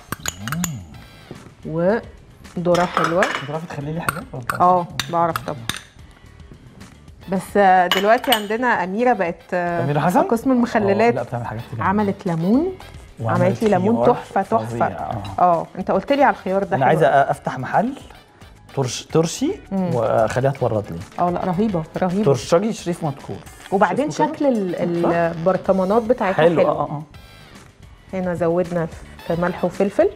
وذره حلوه بتعرفي تخلي لي حاجات ولا؟ اه بعرف طبعا بس آه، دلوقتي عندنا اميره بقت آه، أميرة حسن؟ في قسم آه، المخللات لا بتعمل حاجات كتير عملت ليمون وعملت عملت لي ليمون خيار تحفه فظيع، تحفه آه. اه انت قلت لي على الخيار ده انا حلو عايزه أوي. افتح محل ترش ترشي واخليها تورد لي اه لا رهيبه رهيبه ترشجي شريف مذكور وبعدين اسمه كده؟ شكل ال- البرطمانات بتاعتها حلو حلو, اه اه هنا زودنا في ملح وفلفل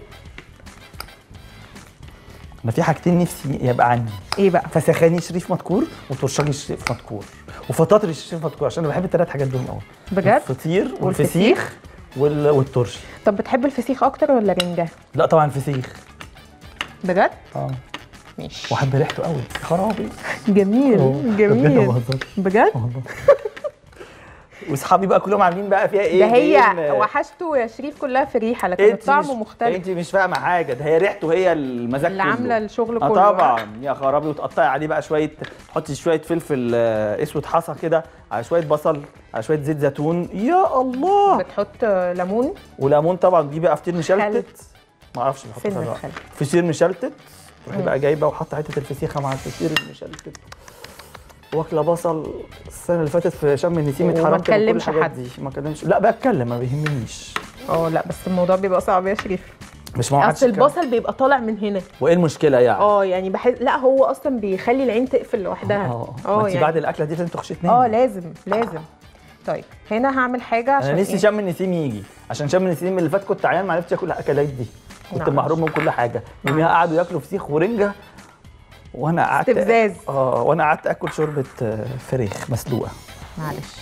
انا في حاجتين نفسي يبقى عندي ايه بقى فسخاني شريف مذكور وترشجي شريف مذكور وفطاطري شريف مذكور عشان انا بحب الثلاث حاجات دول قوي بجد الفطير والفسيخ وال... والترشي طب بتحب الفسيخ اكتر ولا رنجه لا طبعا الفسيخ بجد اه ماشي واحب ريحته قوي خرابي جميل أوه، ربنا ما جميل بهزرش. بجد والله واصحابي بقى كلهم عاملين بقى فيها ايه ده هي جايين- وحشته يا شريف كلها في الريحه لكن انت الطعم مش- مختلف انت مش فاهمه حاجه ده هي ريحته هي المزاج اللي كله. عامله الشغل اه كله طبعا يا خرابي وتقطعي عليه بقى شويه تحطي شويه فلفل آه، اسود حصى كده على شويه بصل على شويه زيت زيتون يا الله بتحط ليمون وليمون طبعا دي بقى فطير خل. مشلتت ما اعرفش بحط سنة ولا لا. خل. فطير مشلتت تروحي بقى جايبه وحاطه حته الفسيخه مع الفطير المشلتت واكله بصل السنه اللي فاتت في شم النسيم وما اتحرمت من كل تكلمش الحاجات حد. دي ما كلمش لا بتكلم ما بيهمنيش اه لا بس الموضوع بيبقى صعب يا شريف مش ما اصل البصل بيبقى طالع من هنا وايه المشكله يعني اه يعني بحس لا هو اصلا بيخلي العين تقفل لوحدها اه ما انت بعد الاكله دي لازم تخشي تنامي اه لازم لازم طيب هنا هعمل حاجه عشان انا نفسي إيه؟ شم النسيم يجي عشان شم النسيم اللي فات كنت عيان ما عرفتش اكل الاكلات دي كنت نعم. محروم من كل حاجه يوميها قعدوا ياكلوا فسيخ ورنجه وانا قعدت استفزاز. اه وانا قعدت اكل شوربه آه، فراخ مسلوقه معلش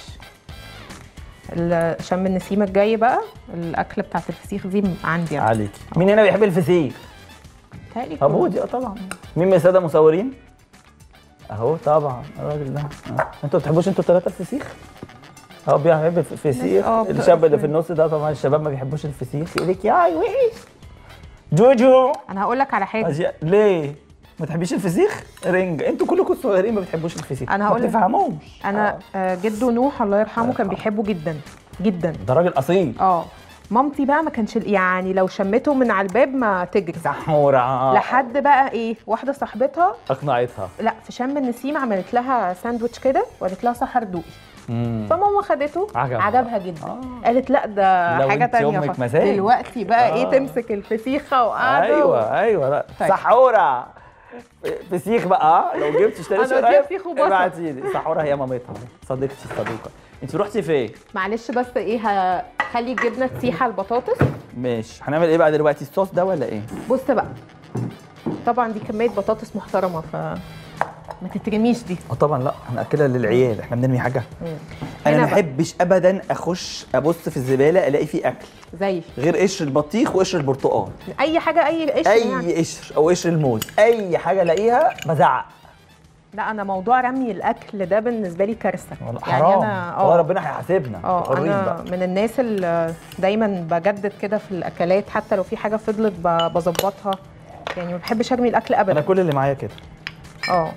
ال- شم النسيم الجاي بقى الاكل بتاعت الفسيخ دي عندي أنا. عليكي مين هنا بيحب الفسيخ بيتهيألي كله. ابو دي اه طبعا مين من الساده مصورين اهو طبعا الراجل ده آه. انتوا ما بتحبوش انتوا الثلاثه الفسيخ هو بيحب الفسيخ اه، الشاب اللي في بتبقى النص ده طبعا الشباب ما بيحبوش الفسيخ يقول لك ياي وحش جوجو انا هقول لك على حاجه أشياء. ليه؟ ما تحبيش الفسيخ؟ رنج انتوا كلكم صغيرين ما بتحبوش الفسيخ أنا ما هقول لك. بتفهموش انا آه، جده نوح الله يرحمه كان بيحبه جدا جدا ده راجل اصيل اه مامتي بقى ما كانش يعني لو شمته من على الباب ما تجري سحورة لحد بقى ايه واحده صاحبتها اقنعتها لا في شم النسيم عملت لها ساندوتش كده وقالت لها سحر دوقي مم. فماما خدته عجبها. عجبها جدا آه. قالت لا ده لو حاجه انت تانية أمك خالص. مزاج. دلوقتي بقى آه. ايه تمسك الفسيخه وقعدوا ايوه ايوه لا طيب. سحورة فسيخ بقى لو جبت اشتريت أنا شرايط قلت فسيخ وبصل. ابعتي لي سحورة هي مامتها صديقتي الصديقة انت رحتي فين؟ معلش بس ايه هخلي الجبنه تسيح على البطاطس ماشي هنعمل ايه بقى دلوقتي الصوص ده ولا ايه؟ بص بقى طبعا دي كميه بطاطس محترمه ف ما تترميش دي اه طبعا لا هناكلها للعيال احنا بنرمي حاجه انا هنا ما بقى. بحبش ابدا اخش ابص في الزباله الاقي فيه اكل زي غير قشر البطيخ وقشر البرتقال اي حاجه اي قشر يعني. اي قشر او قشر الموز اي حاجه الاقيها بزعق لا انا موضوع رمي الاكل ده بالنسبه لي كارثه والله حرام انا والله اه ربنا هيحاسبنا اه حرين انا بقى من الناس اللي دايما بجدد كده في الاكلات حتى لو في حاجه فضلت ب- بظبطها يعني ما بحبش ارمي الاكل انا ابدا كل اللي معايا كده اه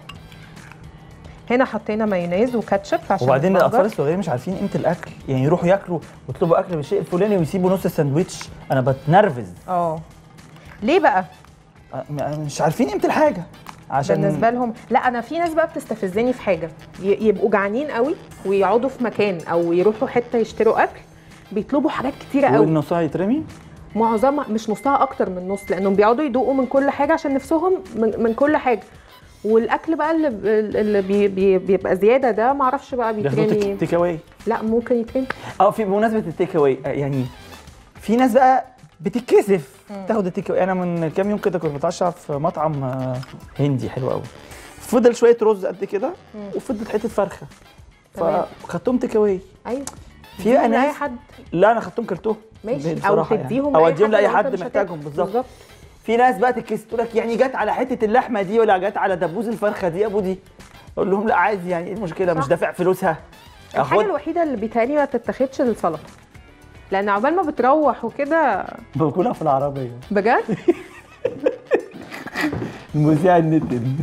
هنا حطينا مايونيز وكاتشب عشان وبعدين البرجر. الاطفال الصغيرين مش عارفين قيمه الاكل يعني يروحوا ياكلوا ويطلبوا اكل بالشيء الفلاني ويسيبوا نص الساندوتش انا بتنرفز اه ليه بقى أه، م- مش عارفين قيمه الحاجه عشان بالنسبه لهم لا انا في ناس بقى بتستفزني في حاجه ي- يبقوا جعانين قوي ويقعدوا في مكان او يروحوا حته يشتروا اكل بيطلبوا حاجات كتيره قوي والنصها يترمي معظمها مش نصها اكتر من نص لانهم بيقعدوا يدوقوا من كل حاجه عشان نفسهم من, من كل حاجه والاكل بقى اللي, اللي بي بي بيبقى زياده ده معرفش بقى بياخدوا بيترمي تيك- تيك اواي لا ممكن يترمي اه في بمناسبه التيك اواي آه، يعني في ناس بقى بتتكسف تاخد التيك اواي انا من كام يوم كده كنت بتعشى في مطعم آه، هندي حلو قوي فضل شويه رز قد كده وفضلت حته فرخه تمام. فخدتهم تيك اواي ايوه في بقى دي لاي ناس حد لا انا خدتهم كلتهم ماشي او بصراحة يعني. تديهم او لأي اديهم لاي لو أنت حد مش محتاجهم هتاكل. بالظبط في ناس بقى تتكسف تقول لك يعني جت على حته اللحمه دي ولا جت على دبوس الفرخه دي يا ابو دي اقول لهم لا عادي يعني ايه المشكله مش صح. دافع فلوسها الحاجه الوحيده اللي بيتهيألي ما تتاخدش السلطه لان عقبال ما بتروح وكده باكلها في العربيه بجد المذيع النتن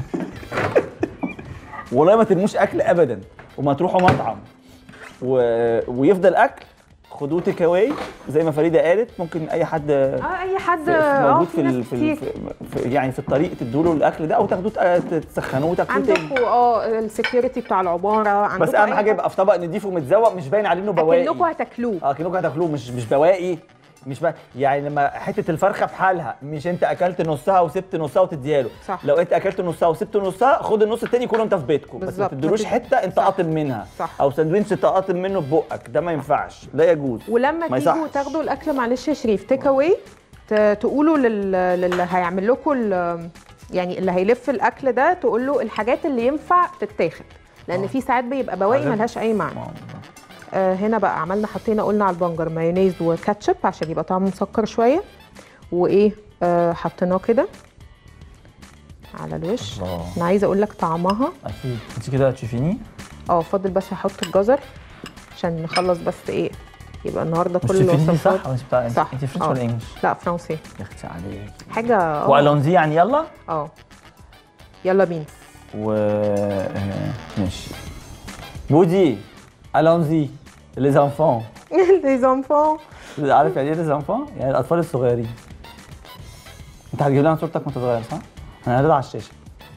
والله ما ترموش اكل ابدا وما تروحوا مطعم و... ويفضل اكل خدوه تيك اواي زي ما فريده قالت ممكن اي حد اه اي حد في- اه موجود في في, ناس ال... في, ال... كتير في, في يعني في الطريق تدوا له الاكل ده او تاخدوه تق- تسخنوه وتاكلوه تاني عندكم اه السكيورتي بتاع العماره عندكم بس اهم أي حاجه يبقى في طبق نضيف ومتزوق مش باين عليه انه بواقي اكنكم هتاكلوه اه كأنكم هتاكلوه مش مش بواقي مش بقى يعني لما حته الفرخه بحالها مش انت اكلت نصها وسبت نصها وتديها له صح. لو انت اكلت نصها وسبت نصها خد النص التاني كله انت في بيتكم بس ما بالظبط. تدلوش ما تد- حته انت صح. قاطم منها صح. او ساندوتش انت قاطم منه في بقك ده ما ينفعش لا يجوز ولما ما تيجوا يصحش. تاخدوا الاكل معلش يا شريف تيك اواي تقولوا لل- للي هيعمل لكم ال- يعني اللي هيلف الاكل ده تقول له الحاجات اللي ينفع تتاخد لان في ساعات بيبقى بواقي حاجات- ملهاش اي معنى ما- آه هنا بقى عملنا حطينا قلنا على البنجر مايونيز وكاتشب عشان يبقى طعمه مسكر شويه وايه آه حطيناه كده على الوش الله. انا عايزه اقول لك طعمها اكيد انت كده هتشوفيني اه فاضل بس احط الجزر عشان نخلص بس ايه يبقى النهارده مش كل تشوفيني الوصفات صح ولا انت بتاع صح انت فرنش آه. ولا انجلش لا فرنسي يا اختي عليك حاجه اه والونزي يعني يلا اه يلا بينا و آه، ماشي بودي الونزي لي زانفون لي زانفون عارف يعني ايه لي زانفون؟ يعني الاطفال الصغيرين انت هتجيب لنا صورتك وانت صغير صح؟ هنعرضها على الشاشه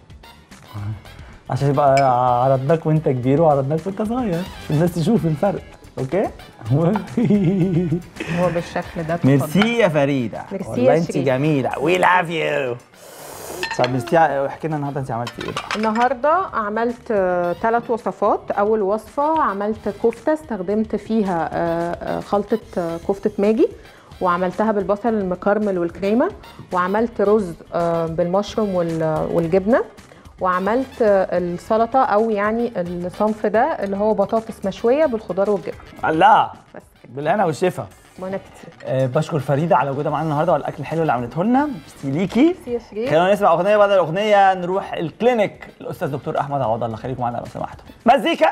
عشان يبقى عرضناك وانت كبير وعرضناك وانت صغير عشان الناس تشوف الفرق اوكي هو بالشكل ده اتفضل. ميرسي يا فريده ميرسي والله يا انت شريف. جميله وي لاف يو طب ميرسي احكي لنا النهارده انت عملتي ايه بقى النهارده عملت ثلاث وصفات اول وصفه عملت كفته استخدمت فيها آه، آه، خلطه آه، كفته ماجي وعملتها بالبصل المكرمل والكريمه وعملت رز آه، بالمشروم وال- والجبنه وعملت آه، السلطه او يعني الصنف ده اللي هو بطاطس مشويه بالخضار والجبنه الله بس كده بالهنا والشفا وانا كتير أه بشكر فريده على وجودها معانا النهارده والاكل الحلو اللي عملته لنا ميرسي ليكي ميرسي يا شريف. خلينا نسمع اغنيه بعد الاغنيه نروح الكلينيك الاستاذ دكتور احمد عوض الله خليكم معانا لو سمحتوا مزيكا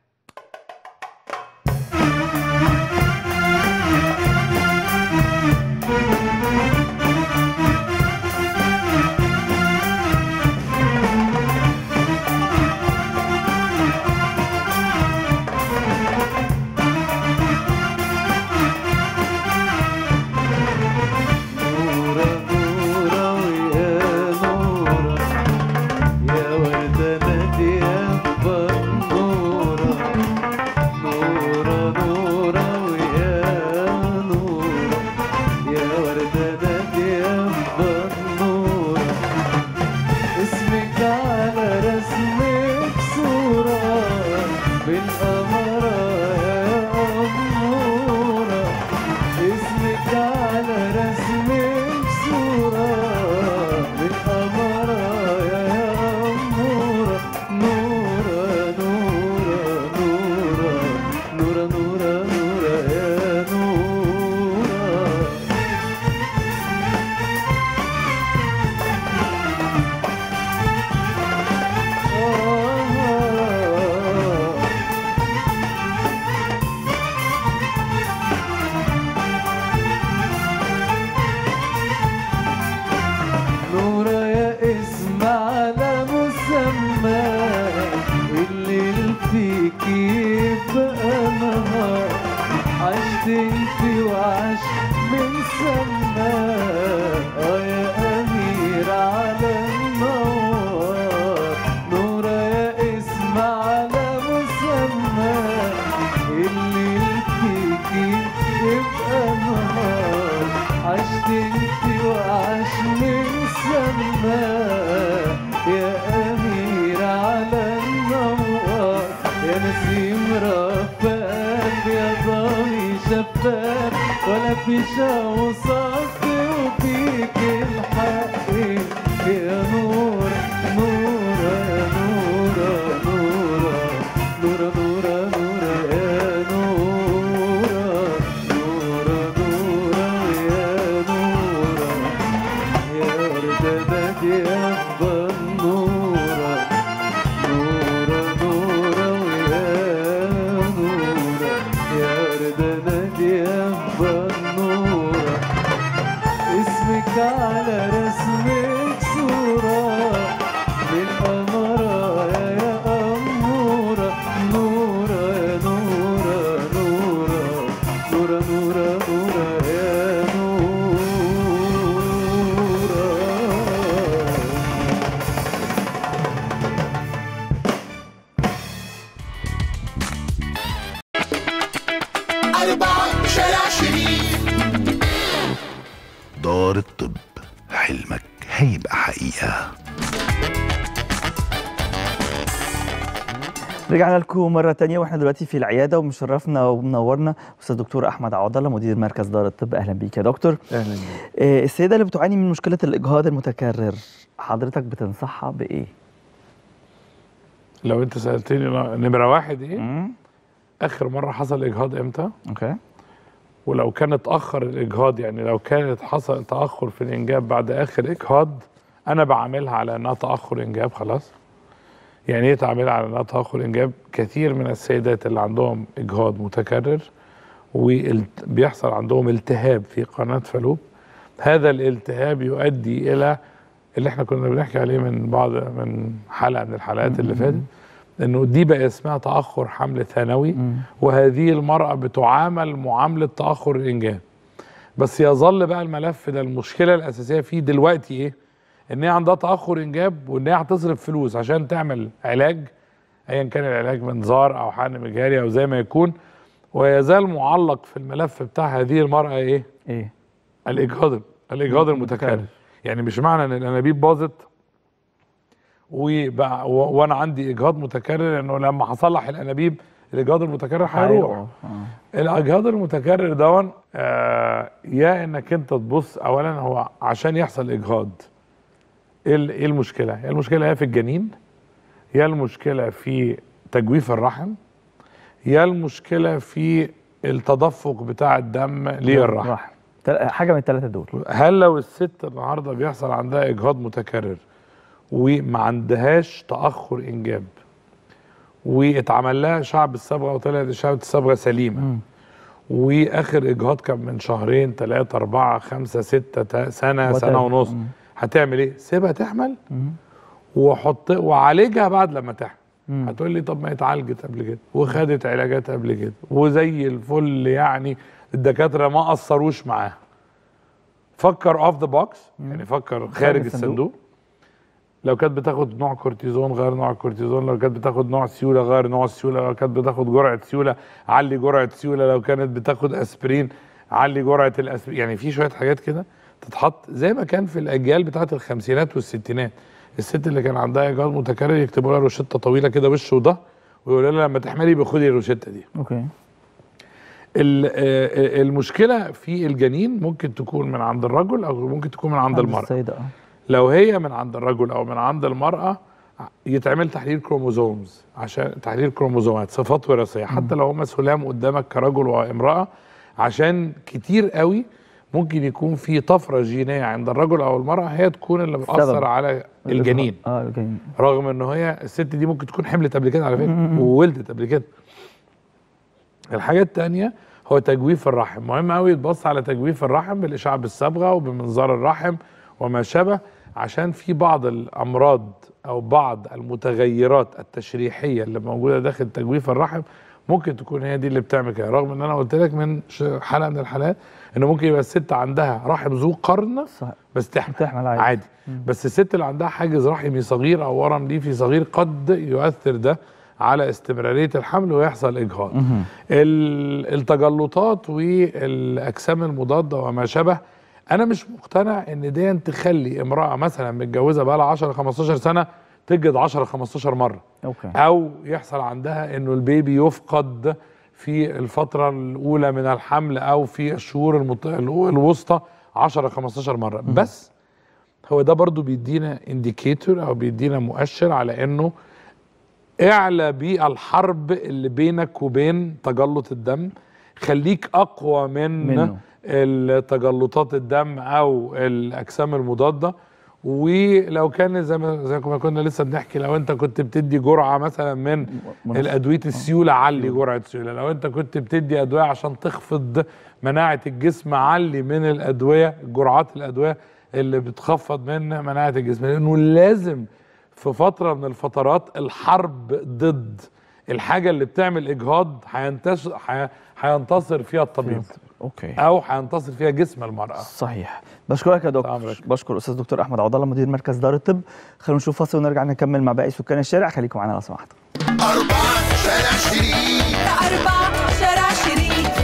نورة نورة ويا نورة يا وردة نادية بنورة نورة نورة ويا نورة يا وردة نادية بنورة اسمك على رسمك صورة بالقمرة يا أمورة اسمك على رسمك صورة بالقمرة يا أمورة نورة نورة نورة نورة نورة نورة يا نورة آه نورة يا اسم على مسمى الليل فيك يبقى نهار عشت انت وعش من سما اه يا امير على النار نورة يا اسم على مسمى الليل فيك يبقى نهار عشت انت وعش من سما يا امير على النوار يا نسيم رفاف يا ضوي شفاف ولا في شوصك وفيك الحق يا نور نورة يا نورة نورة نورة نورة نورة يا نورة نورة نورة يا نورة يا وردة نادية بنورة نورة نورة ويا نورة يا وردة نادية بنورة اسمك على رسمك صورة بالقمرة يا أمورة نورة يا نورة نورة نورة نورة نورة يا نورة أربعة شارع شريف دار الطب حلمك هيبقى حقيقة رجعنا لكم مرة تانية واحنا دلوقتي في العيادة ومشرفنا ومنورنا أستاذ دكتور أحمد عوض الله مدير مركز دار الطب أهلا بيك يا دكتور أهلا آه، السيدة اللي بتعاني من مشكلة الإجهاض المتكرر حضرتك بتنصحها بإيه؟ لو انت سالتني نمره واحد ايه مم؟ اخر مره حصل اجهاض امتى أوكي ولو كان اتاخر الاجهاض يعني لو كانت حصل تاخر في الانجاب بعد اخر اجهاض انا بعاملها على انها تاخر انجاب خلاص يعني ايه تعاملها على انها تاخر انجاب كثير من السيدات اللي عندهم اجهاض متكرر وبيحصل عندهم التهاب في قناه فالوب هذا الالتهاب يؤدي الى اللي احنا كنا بنحكي عليه من بعض من حلقه من الحلقات اللي فاتت انه دي بقى اسمها تاخر حمل ثانوي وهذه المراه بتعامل معامله تاخر الانجاب بس يظل بقى الملف ده المشكله الاساسيه فيه دلوقتي ايه ان هي عندها تاخر انجاب وان هي هتصرف فلوس عشان تعمل علاج ايا كان العلاج منظار او حقن مجهري او زي ما يكون ويزال معلق في الملف بتاع هذه المراه ايه؟ ايه الاجهاض الاجهاض المتكرر يعني مش معنى ان الانابيب باظت وبقى و- وانا عندي اجهاض متكرر انه لما هصلح الانابيب الاجهاض المتكرر هيروح هيروح. آه. الاجهاض المتكرر دون آه يا انك انت تبص اولا هو عشان يحصل اجهاض ايه ال- إيه المشكله؟ هي المشكله يا في الجنين يا المشكله في تجويف الرحم يا المشكله في التدفق بتاع الدم للرحم راح تل- حاجه من الثلاثه دول هل لو الست النهارده بيحصل عندها اجهاض متكرر وما عندهاش تاخر انجاب واتعمل لها شعب الصبغه وطلعت شعب الصبغه سليمه واخر اجهاض كان من شهرين ثلاثه اربعه خمسه سته تا- سنه Whatever. سنه ونص مم. هتعمل ايه؟ سيبها تحمل وحط وعالجها بعد لما تحمل مم. هتقول لي طب ما هي اتعالجت قبل كده وخدت علاجات قبل كده وزي الفل يعني الدكاتره ما قصروش معاها فكر اوف ذا بوكس يعني فكر خارج الصندوق. الصندوق لو كانت بتاخد نوع كورتيزون غير نوع الكورتيزون لو كانت بتاخد نوع سيوله غير نوع السيوله لو كانت بتاخد جرعه سيوله علي جرعه سيوله لو كانت بتاخد اسبرين علي جرعه الاسبرين يعني في شويه حاجات كده تتحط زي ما كان في الاجيال بتاعت الخمسينات والستينات الست اللي كان عندها اجهاض متكرر يكتبوا لها روشته طويله كده وش وده ويقولوا لها لما تحملي بخدي الروشته دي اوكي ال- آه، المشكله في الجنين ممكن تكون من عند الرجل او ممكن تكون من عند المراه السيده اه لو هي من عند الرجل او من عند المراه يتعمل تحليل كروموزومز عشان تحليل كروموزومات صفات وراثيه حتى لو هم سلام قدامك كرجل وامراه عشان كتير قوي ممكن يكون في طفره جينيه عند الرجل او المراه هي تكون اللي السبب. بتاثر على الجنين اه الجنين رغم ان هي الست دي ممكن تكون حملت قبل كده على فكره وولدت قبل كده الحاجه الثانيه هو تجويف الرحم مهم قوي يتبص على تجويف الرحم بالاشعاع بالصبغه وبمنظار الرحم وما شابه عشان في بعض الامراض او بعض المتغيرات التشريحيه اللي موجوده داخل تجويف الرحم ممكن تكون هي دي اللي بتعمل كده رغم ان انا قلت لك من ش- حلقه من الحلقات ان ممكن يبقى الست عندها رحم ذو قرن صح بس تحمل تحمل عادي. عادي بس الست اللي عندها حاجز رحمي صغير او ورم ليفي صغير قد يؤثر ده على استمراريه الحمل ويحصل اجهاض ال- التجلطات والاجسام المضاده وما شابه انا مش مقتنع ان دي تخلي امراه مثلا متجوزه بقى لها 10 15 سنه تجد 10 15 مره اوكي او يحصل عندها انه البيبي يفقد في الفتره الاولى من الحمل او في الشهور المت... الوسطى 10 15 مره بس هو ده برضو بيدينا انديكيتور او بيدينا مؤشر على انه اعلى بالحرب اللي بينك وبين تجلط الدم خليك اقوى من منه. التجلطات الدم او الاجسام المضاده ولو كان زي ما زي ما كنا لسه بنحكي لو انت كنت بتدي جرعه مثلا من مناسب. الادويه السيوله علي جرعه سيوله لو انت كنت بتدي ادويه عشان تخفض مناعه الجسم علي من الادويه جرعات الادويه اللي بتخفض من مناعه الجسم لانه لازم في فتره من الفترات الحرب ضد الحاجه اللي بتعمل اجهاض هينتصر هي- هينتصر فيها الطبيب اوكي او هينتصر فيها جسم المراه صحيح بشكرك يا دكتور أمرك. بشكر الاستاذ دكتور احمد عبد الله مدير مركز دار الطب خلونا نشوف فاصل ونرجع نكمل مع باقي سكان الشارع خليكم معانا لو سمحتوا أربعة شارع شريف أربعة شارع شريف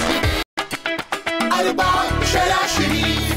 أربعة شارع شريف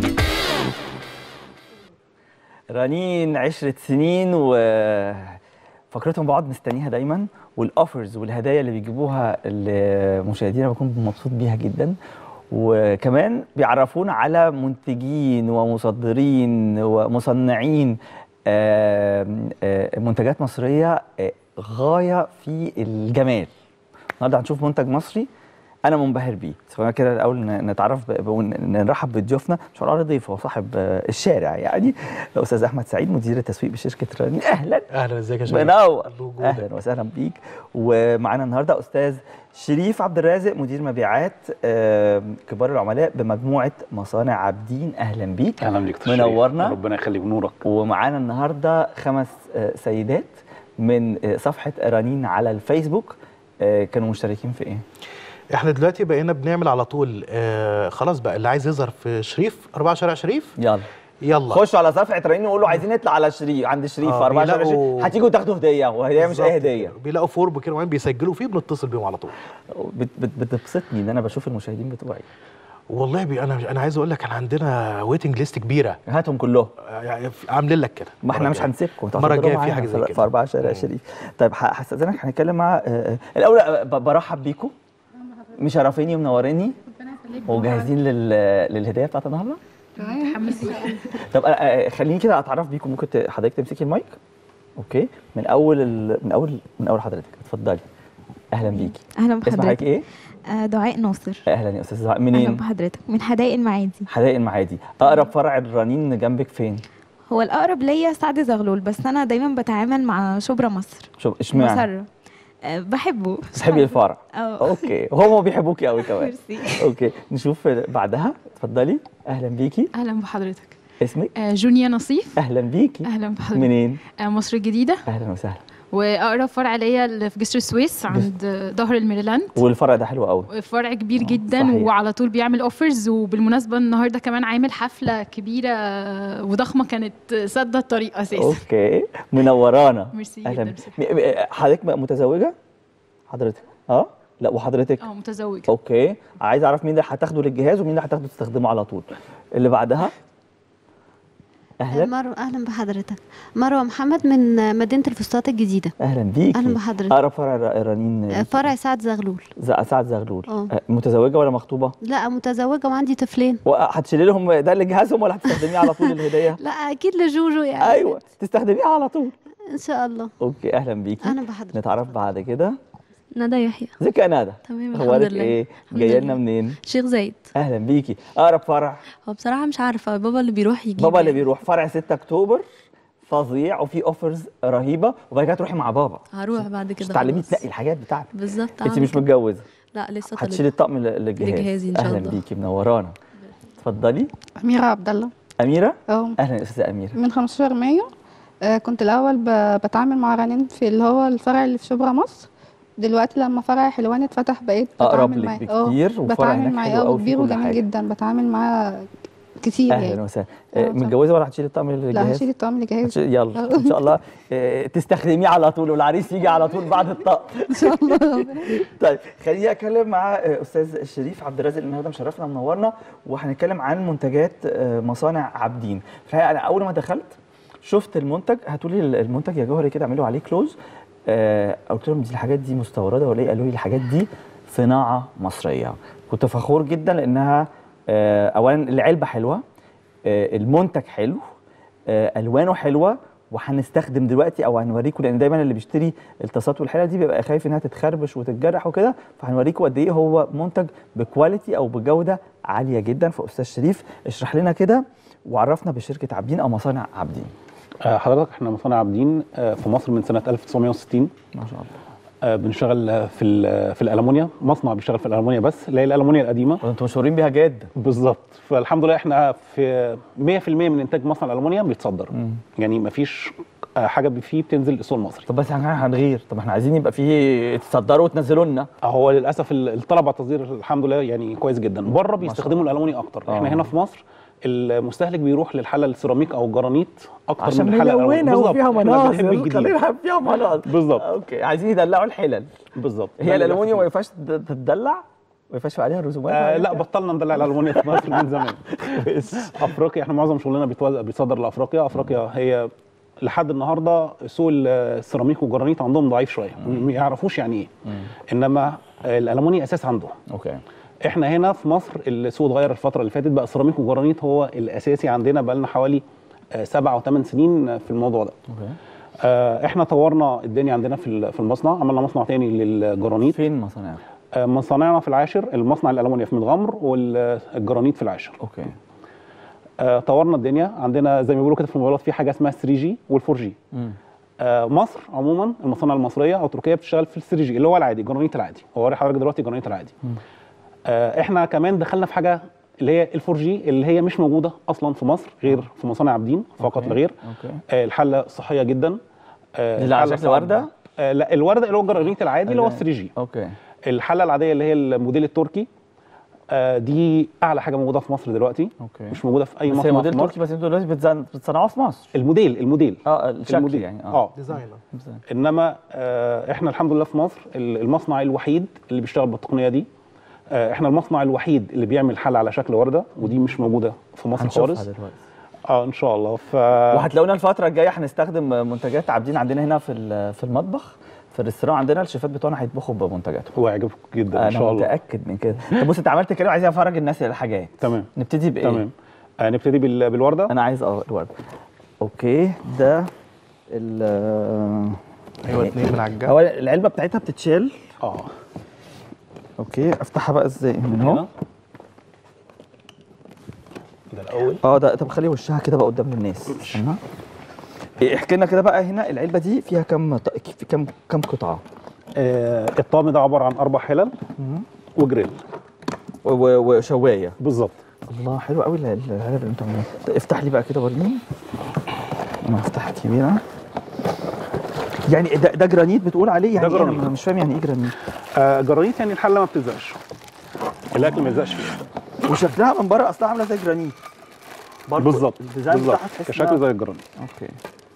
رنين عشرة سنين و فقرتهم بعض مستنيها دايما والاوفرز والهدايا اللي بيجيبوها لمشاهدينا بكون مبسوط بيها جدا وكمان بيعرفونا على منتجين ومصدرين ومصنعين آم، آه، منتجات مصريه آه، غايه في الجمال النهارده هنشوف منتج مصري انا منبهر بيه بس خلينا كده الاول ن- نتعرف ب- ب- ونرحب بضيوفنا مش هنقول على ضيف هو صاحب آه، الشارع يعني الاستاذ احمد سعيد مدير التسويق بشركه رنين اهلا اهلا ازيك يا شباب منور بوجودك. اهلا وسهلا بيك ومعانا النهارده استاذ شريف عبد الرازق مدير مبيعات آه، كبار العملاء بمجموعه مصانع عابدين اهلا بيك اهلا بيك دكتور شريف. منورنا. ربنا يخليك بنورك ومعانا النهارده خمس آه، سيدات من آه، صفحه رنين على الفيسبوك آه، كانوا مشتركين في ايه؟ احنا دلوقتي بقينا بنعمل على طول آه خلاص بقى اللي عايز يظهر في شريف أربعة شارع شريف يلا يلا خشوا على صفحه رنين وقولوا عايزين نطلع على شريف عند شريف آه، في 14 بيلاقوا- 20 هتيجوا تاخدوا هديه وهديه مش اي بالظبط هديه كده. بيلاقوا فورم كده معين بيسجلوا فيه بنتصل بيهم على طول بت بت بتبسطني ان انا بشوف المشاهدين بتوعي والله بي انا انا عايز اقول لك انا عندنا ويتنج ليست كبيره هاتهم كلهم يعني عاملين لك كده ما احنا المرة مش الجاية. هنسيبكم انتوا المره هتفضلوا الجايه في معانا حاجه زي في- كده في 4 شارع شريف طيب ه- هستاذنك هنتكلم مع آه، آه، الاول آه، ب- برحب بيكم مشرفيني ومنوريني وجاهزين لل... للهديه بتاعت النهارده طب آه، آه، خليني كده اتعرف بيكم ممكن ت- حضرتك تمسكي المايك اوكي من اول ال... من اول من اول حضرتك اتفضلي اهلا بيكي اهلا اسم حضرتك بحضرتك ايه آه، دعاء ناصر اهلا يا استاذ دعاء اهلا منين بحضرتك من حدائق المعادي حدائق المعادي اقرب فرع الرنين جنبك فين هو الاقرب ليا سعد زغلول بس انا دايما بتعامل مع شبرا مصر شوف اشمعنى مسرة آه، بحبه تحبي الفرع اه اوكي هم بيحبوكي قوي كمان ميرسي اوكي نشوف بعدها اتفضلي اهلا بيكي اهلا بحضرتك اسمك آه، جونيا نصيف اهلا بيكي اهلا بحضرتك منين آه، مصر الجديده اهلا وسهلا واقرب فرع ليا اللي في جسر السويس عند آه، ظهر الميريلاند والفرع ده حلو قوي فرع كبير جدا صحيح. وعلى طول بيعمل اوفرز وبالمناسبه النهارده كمان عامل حفله كبيره آه، وضخمه كانت سادة الطريق اساسا اوكي منورانا ميرسي اهلا جدا بيك. م- م- حضرتك متزوجه حضرتك اه لا وحضرتك اه متزوجه اوكي عايز اعرف مين اللي هتاخده للجهاز ومين اللي هتاخده تستخدمه على طول اللي بعدها اهلا مروة أهلا بحضرتك مروة محمد من مدينة الفسطاط الجديدة اهلا بيكي أهلا بحضرتك. اقرب فرع ر- رنين فرع سعد زغلول ز- سعد زغلول اه. آه، متزوجه ولا مخطوبه لا متزوجة وعندي طفلين وهتشيلي لهم ده لجهازهم ولا هتستخدميه على طول الهديه لا أكيد لجوجو يعني ايوه تستخدميها على طول إن شاء الله اوكي اهلا بيكي أهلا بحضرتك نتعرف بعد كده ندى يحيى ازيك يا ندى تمام الحمد اخبارك لله ايه الحمد جايه لله. لنا منين شيخ زايد اهلا بيكي اقرب فرع هو بصراحة مش عارفة بابا اللي بيروح يجيب بابا اللي يعني. بيروح فرع 6 اكتوبر فظيع وفي اوفرز رهيبه وبعد كده تروحي مع بابا هروح بعد كده مش تعلمي خلاص. تنقي الحاجات بتاعتك بالظبط انت هعمل مش كده. متجوزه لا لسه هتشيلي طالب الطقم لل- للجهاز لجهازي إن شاء اهلا الله. بيكي منورانا اتفضلي أميرة عبد الله اميره اه اهلا يا استاذه اميره من 15 مايو آه كنت الأول ب- بتعامل مع رنين في اللي هو الفرع اللي في شبرا مصر دلوقتي لما فرع حلوان اتفتح بقيت أقرب بتعامل لك معاه بكتير اه وفرع بتعامل هناك معاه حلو اه أوي فيه وكبير كل وجميل حاجة. جدا بتعامل معاه كتير اهلا يعني وسهلا آه، متجوزه ولا هتشيلي الطقم للجهاز لا هشيل الطقم لجهاز هتشيل- يلا ان شاء الله آه، تستخدميه على طول والعريس يجي على طول بعد الطقم ان شاء الله طيب خليني اتكلم مع آه، استاذ شريف عبد الرازق النهارده مشرفنا ومنورنا وهنتكلم عن منتجات آه، مصانع عابدين الحقيقه انا اول ما دخلت شفت المنتج هاتوا لي المنتج يا جوهري كده اعملوا عليه كلوز آه، قلت لهم دي الحاجات دي مستورده ولا ايه قالوا لي الحاجات دي صناعه مصريه كنت فخور جدا لانها آه، اولا العلبه حلوه آه، المنتج حلو آه، الوانه حلوه وهنستخدم دلوقتي او هنوريكم لان دايما اللي بيشتري الطاسات والحلل دي بيبقى خايف انها تتخربش وتتجرح وكده فهنوريكم قد ايه هو منتج بكواليتي او بجوده عاليه جدا فاستاذ شريف اشرح لنا كده وعرفنا بشركه عابدين او مصانع عابدين آه، حضرتك احنا مصانع عابدين آه، في مصر من سنه 1960 ما شاء الله آه، بنشتغل آه، في ال- في الالومنيا مصنع بيشتغل في الالومنيا بس اللي هي الالومنيا القديمه وانتم مشهورين بيها جدا بالظبط فالحمد لله احنا في 100% من انتاج مصنع الالومنيا بيتصدر يعني مفيش آه، حاجه فيه بتنزل السوق المصري طب بس احنا هنغير طب احنا عايزين يبقى فيه تصدروا وتنزلوا لنا هو للاسف ال- الطلب على التصدير الحمد لله يعني كويس جدا بره بيستخدموا الالومنيا اكتر آه. احنا هنا في مصر المستهلك بيروح للحله السيراميك او الجرانيت اكتر عشان من الحله ملونة بالظبط. وفيها إحنا مناظر بنحب الجديد خلينا فيها مناظر بالظبط اوكي عايزين يدلعوا الحلل بالظبط هي الالومنيوم ما ينفعش تد- تتدلع ما ينفعش عليها رسومات آه ولا لا حاجة؟ بطلنا ندلع الالومنيا في مصر من زمان افريقيا احنا معظم شغلنا بيتوزع بيتصدر لافريقيا افريقيا هي لحد النهارده سوق السيراميك والجرانيت عندهم ضعيف شويه ما يعرفوش يعني ايه انما الالومنيا اساس عندهم اوكي احنا هنا في مصر السوق اتغير الفتره اللي فاتت بقى سيراميك وجرانيت هو الاساسي عندنا بقى لنا حوالي آه، سبع او ثمان سنين في الموضوع ده اوكي آه، احنا طورنا الدنيا عندنا في ال- في المصنع عملنا مصنع تاني للجرانيت فين مصانع آه، مصانعنا في العاشر المصنع الالومنيا في متغمر والجرانيت في العاشر اوكي آه، طورنا الدنيا عندنا زي ما بيقولوا كده في الموبايلات في حاجه اسمها 3 جي وال4 جي مم. آه، مصر عموما المصانع المصريه او تركيا بتشتغل في ال 3 جي اللي هو العادي الجرانيت العادي هو وري حضرتك دلوقتي الجرانيت العادي آه، احنا كمان دخلنا في حاجه اللي هي ال 4 جي اللي هي مش موجوده اصلا في مصر غير في مصانع عابدين فقط أوكي. لا غير اوكي آه، الحله صحيه جدا آه، اللي على الحلة شكل صعبة. وردة؟ آه، لا الورده اللي هو الجرانيت العادي اللي هو 3 جي اوكي الحله العاديه اللي هي الموديل التركي آه دي اعلى حاجه موجوده في مصر دلوقتي اوكي مش موجوده في اي بس هي مصنع موديل في مصر تركي بس انتوا دلوقتي بتزن- بتصنعوها في مصر الموديل الموديل اه الشكل الموديل. يعني اه ديزاينر انما آه احنا الحمد لله في مصر ال- المصنع الوحيد اللي بيشتغل بالتقنيه دي آه احنا المصنع الوحيد اللي بيعمل حل على شكل ورده ودي مش موجوده في مصر هنشوفها خالص دلوقتي اه ان شاء الله ف وهتلاقونا الفترة الجاية هنستخدم منتجات عابدين عندنا هنا في ال- في المطبخ في الريستوران عندنا الشيفات بتوعنا هيطبخوا بمنتجاتهم هو يعجبكم جدا ان انا شاء الله متأكد من كده طب بص انت عملت كلام عايزين افرج الناس الحاجات تمام نبتدي بايه؟ تمام آه نبتدي بال- بالورده انا عايز اه الورده اوكي ده ال ايوه اتنين من على الجنب هو العلبه بتاعتها بتتشال اه اوكي افتحها بقى ازاي من هنا ده الاول اه ده طب خلي وشها كده بقى قدام الناس استنى إيه، احكي لنا كده بقى هنا العلبه دي فيها كم ط- في كم كم قطعه آه الطعم ده عباره عن اربع حلل وجريل و- و- وشوايه بالظبط الله حلو قوي العلبه اللي انتوا عاملينها طب افتح لي بقى كده وريني انا هفتح كبيره يعني ده, ده جرانيت بتقول عليه يعني ده إيه؟ جرانيت. انا مش فاهم يعني ايه جرانيت آه جرانيت يعني الحله ما بتلزقش الاكل ما يلزقش فيها وشكلها من بره اصلها عامله زي جرانيت برضو بالظبط الديزاين بالظبط بتاعها تحس كشكل إنها- زي الجرانيت اوكي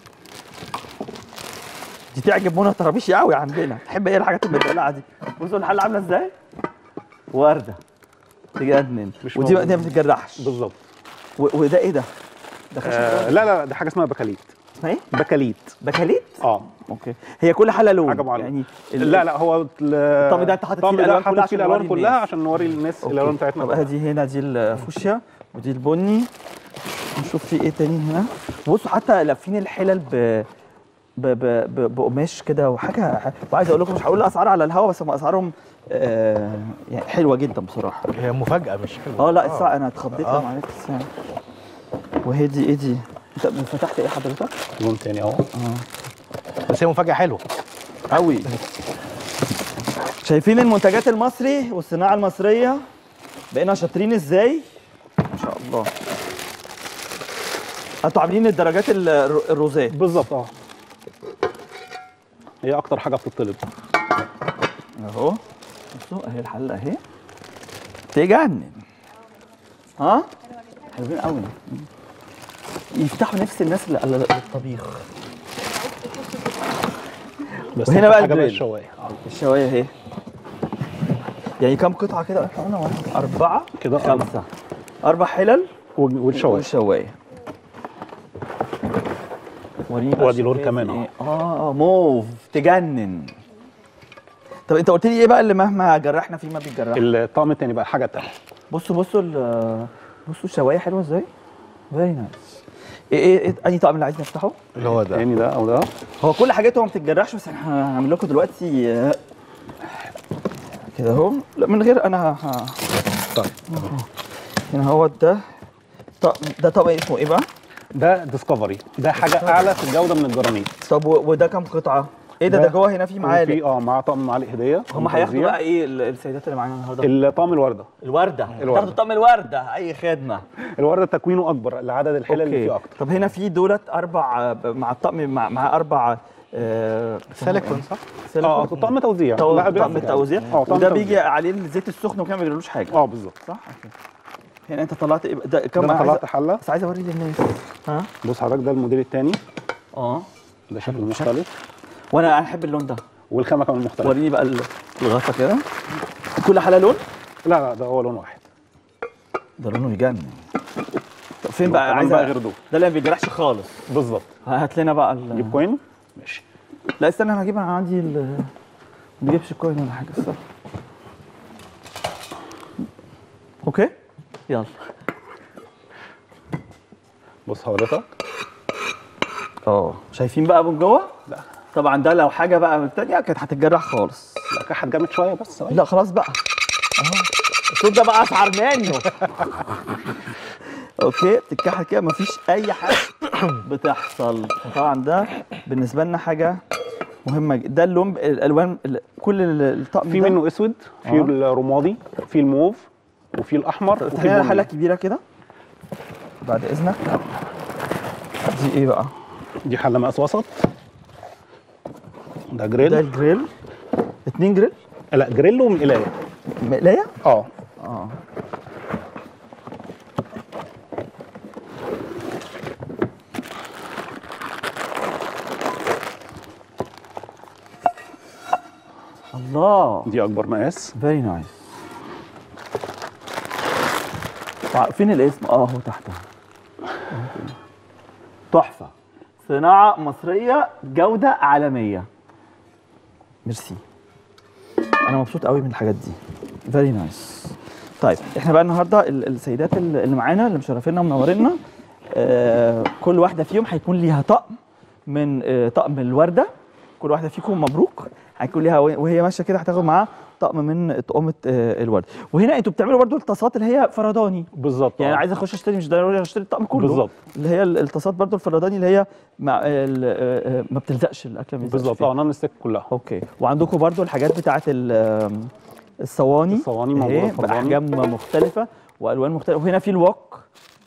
دي تعجب منى طرابيشي قوي عندنا تحب ايه الحاجات المدلعه دي بصوا الحله عامله ازاي ورده تجنن مش ودي موجود. دي ما بتتجرحش بالظبط و- وده ايه ده ده خشب آه لا لا دي حاجه اسمها بكاليت اسمها ايه بكاليت بكاليت اه اوكي هي كل حله لون حاجه معينه يعني يعني لا لا هو الطقم ده انت حاطط فيه الطقم ده الألوان كلها حاطط فيه عشان الالوان نوري كلها الناس. عشان نوري الناس أوكي. الالوان بتاعتنا طب ادي هنا دي الفوشيا ودي البني نشوف في ايه تاني هنا بصوا حتى لافين الحلل ب ب ب ب بقماش كده وحاجه وعايز اقول لكم مش هقول الاسعار على الهوا بس هم اسعارهم آه يعني حلوه جدا بصراحه هي مفاجاه مش حلوه اه لا الساعه انا اتخضيت آه. لما عرفت الساعه وهي دي ايه دي انت فتحت ايه حضرتك؟ لون تاني اهو بس هي مفاجاه حلوه قوي شايفين المنتجات المصري والصناعه المصريه بقينا شاطرين ازاي ما شاء الله انتوا عاملين الدرجات الر- الروزات بالظبط اه هي اكتر حاجه بتطلب اهو بصوا اهي الحله اهي تجنن ها حلوين قوي يفتحوا نفس الناس اللي اللي- للطبيخ بس وهنا أكتر بقى حاجه بقى الجريل. الشوايه الشوايه اهي يعني كم قطعه كده احنا قلنا واحد اربعه كده خمسه اربع حلل والشوايه والشوايه وريني بقى وادي لون الشواية كمان دي اهو. إيه. اه موف تجنن طب انت قلت لي ايه بقى اللي مهما جرحنا فيه ما بيتجرحش الطعم التاني بقى الحاجه التانيه بصوا بصوا ال- بصوا الشوايه حلوه ازاي فيري نايس ايه ايه ايه انهي طقم اللي عايز نفتحه اللي هو ده تاني ده او ده هو كل حاجاته ما بتتجرحش بس احنا هنعمل لكم دلوقتي آه، كده اهو لا من غير انا ه... ه- طيب هنا هو ده طقم ده طقم اسمه ايه بقى؟ ده ديسكفري ده حاجه اعلى في الجوده من الجرانيت طب و- وده كام قطعه؟ ايه ده ده جوه هنا في معالق في اه معاه طقم معالق هديه هم هياخدوا بقى ايه ال- السيدات اللي معانا النهارده؟ الطقم الورده الورده الوردة. تاخدوا طقم الورده اي خدمه الورده تكوينه اكبر لعدد الحلل اللي اوكي فيه اكتر طب هنا في دولت اربع آه، مع الطقم مع, مع اربع آه سيليكون صح؟ اه طقم توزيع تو- لا، طقم بيرفكت. التوزيع اه طقم وده توزيع. بيجي عليه الزيت السخن وكده ما بيجرلوش حاجه اه بالظبط صح اوكي هنا انت طلعت ايه بقى؟ ده ده كم انا عايز- طلعت حله بس عايز اوري للناس ها بص حضرتك ده الموديل الثاني اه ده شكل مختلف وانا انا احب اللون ده والخامه كمان مختلفه وريني بقى ال- الغطا كده كل حاله لون لا لا ده هو لون واحد ده لونه يجنن طب فين لون بقى كمان عايز بقى غير دول. ده اللي ما بيجرحش خالص بالظبط هات لنا بقى ال... جيب كوين ماشي لا استنى انا هجيب انا عندي ال ما بجيبش كوين ولا حاجه الصراحه اوكي يلا بص حضرتك اه شايفين بقى من جوه لا طبعا ده لو حاجه بقى من التانيه كانت هتتجرح خالص لا كحت جامد شويه بس ثواني. لا خلاص بقى اهو الصوت ده بقى اسعر منه اوكي بتتكحل كده مفيش اي حاجه بتحصل طبعا ده بالنسبه لنا حاجه مهمه جدا ده اللون الالوان ال- كل ال- الطقم في ده منه اسود في آه. الرمادي في الموف وفي الاحمر وفي هنا حله البني كبيره كده بعد اذنك دي ايه بقى دي حله مقاس وسط ده ده جريل الجريل اتنين جريل لا جريل ومقلايه مقلايه اه اه الله دي اكبر مقاس فيري نايس فين الاسم اه هو تحت أهو. تحفه صناعه مصريه جوده عالميه ميرسي انا مبسوط قوي من الحاجات دي فيري نايس طيب احنا بقى النهارده ال- السيدات ال- اللي معانا اللي مشرفينا ومنورينا آه كل واحده فيهم هيكون ليها طقم من آه طقم الورده كل واحده فيكم مبروك هيكون ليها وهي وهي ماشيه كده هتاخد معاها طقم من طقمه آه الورد وهنا انتوا بتعملوا برضو الطاسات اللي هي فرداني بالظبط يعني آه. عايز اخش اشتري مش ضروري اشتري الطقم كله بالظبط. اللي هي ال- الطاسات برضو الفرداني اللي هي مع ال- آه، آه، ما بتلزقش الاكل ما بيلزقش بالظبط فيها. اه نون ستيك كلها اوكي وعندكم برضو الحاجات بتاعه ال- الصواني الصواني موجودة أهي فرداني. باحجام مختلفه والوان مختلفه وهنا في الوok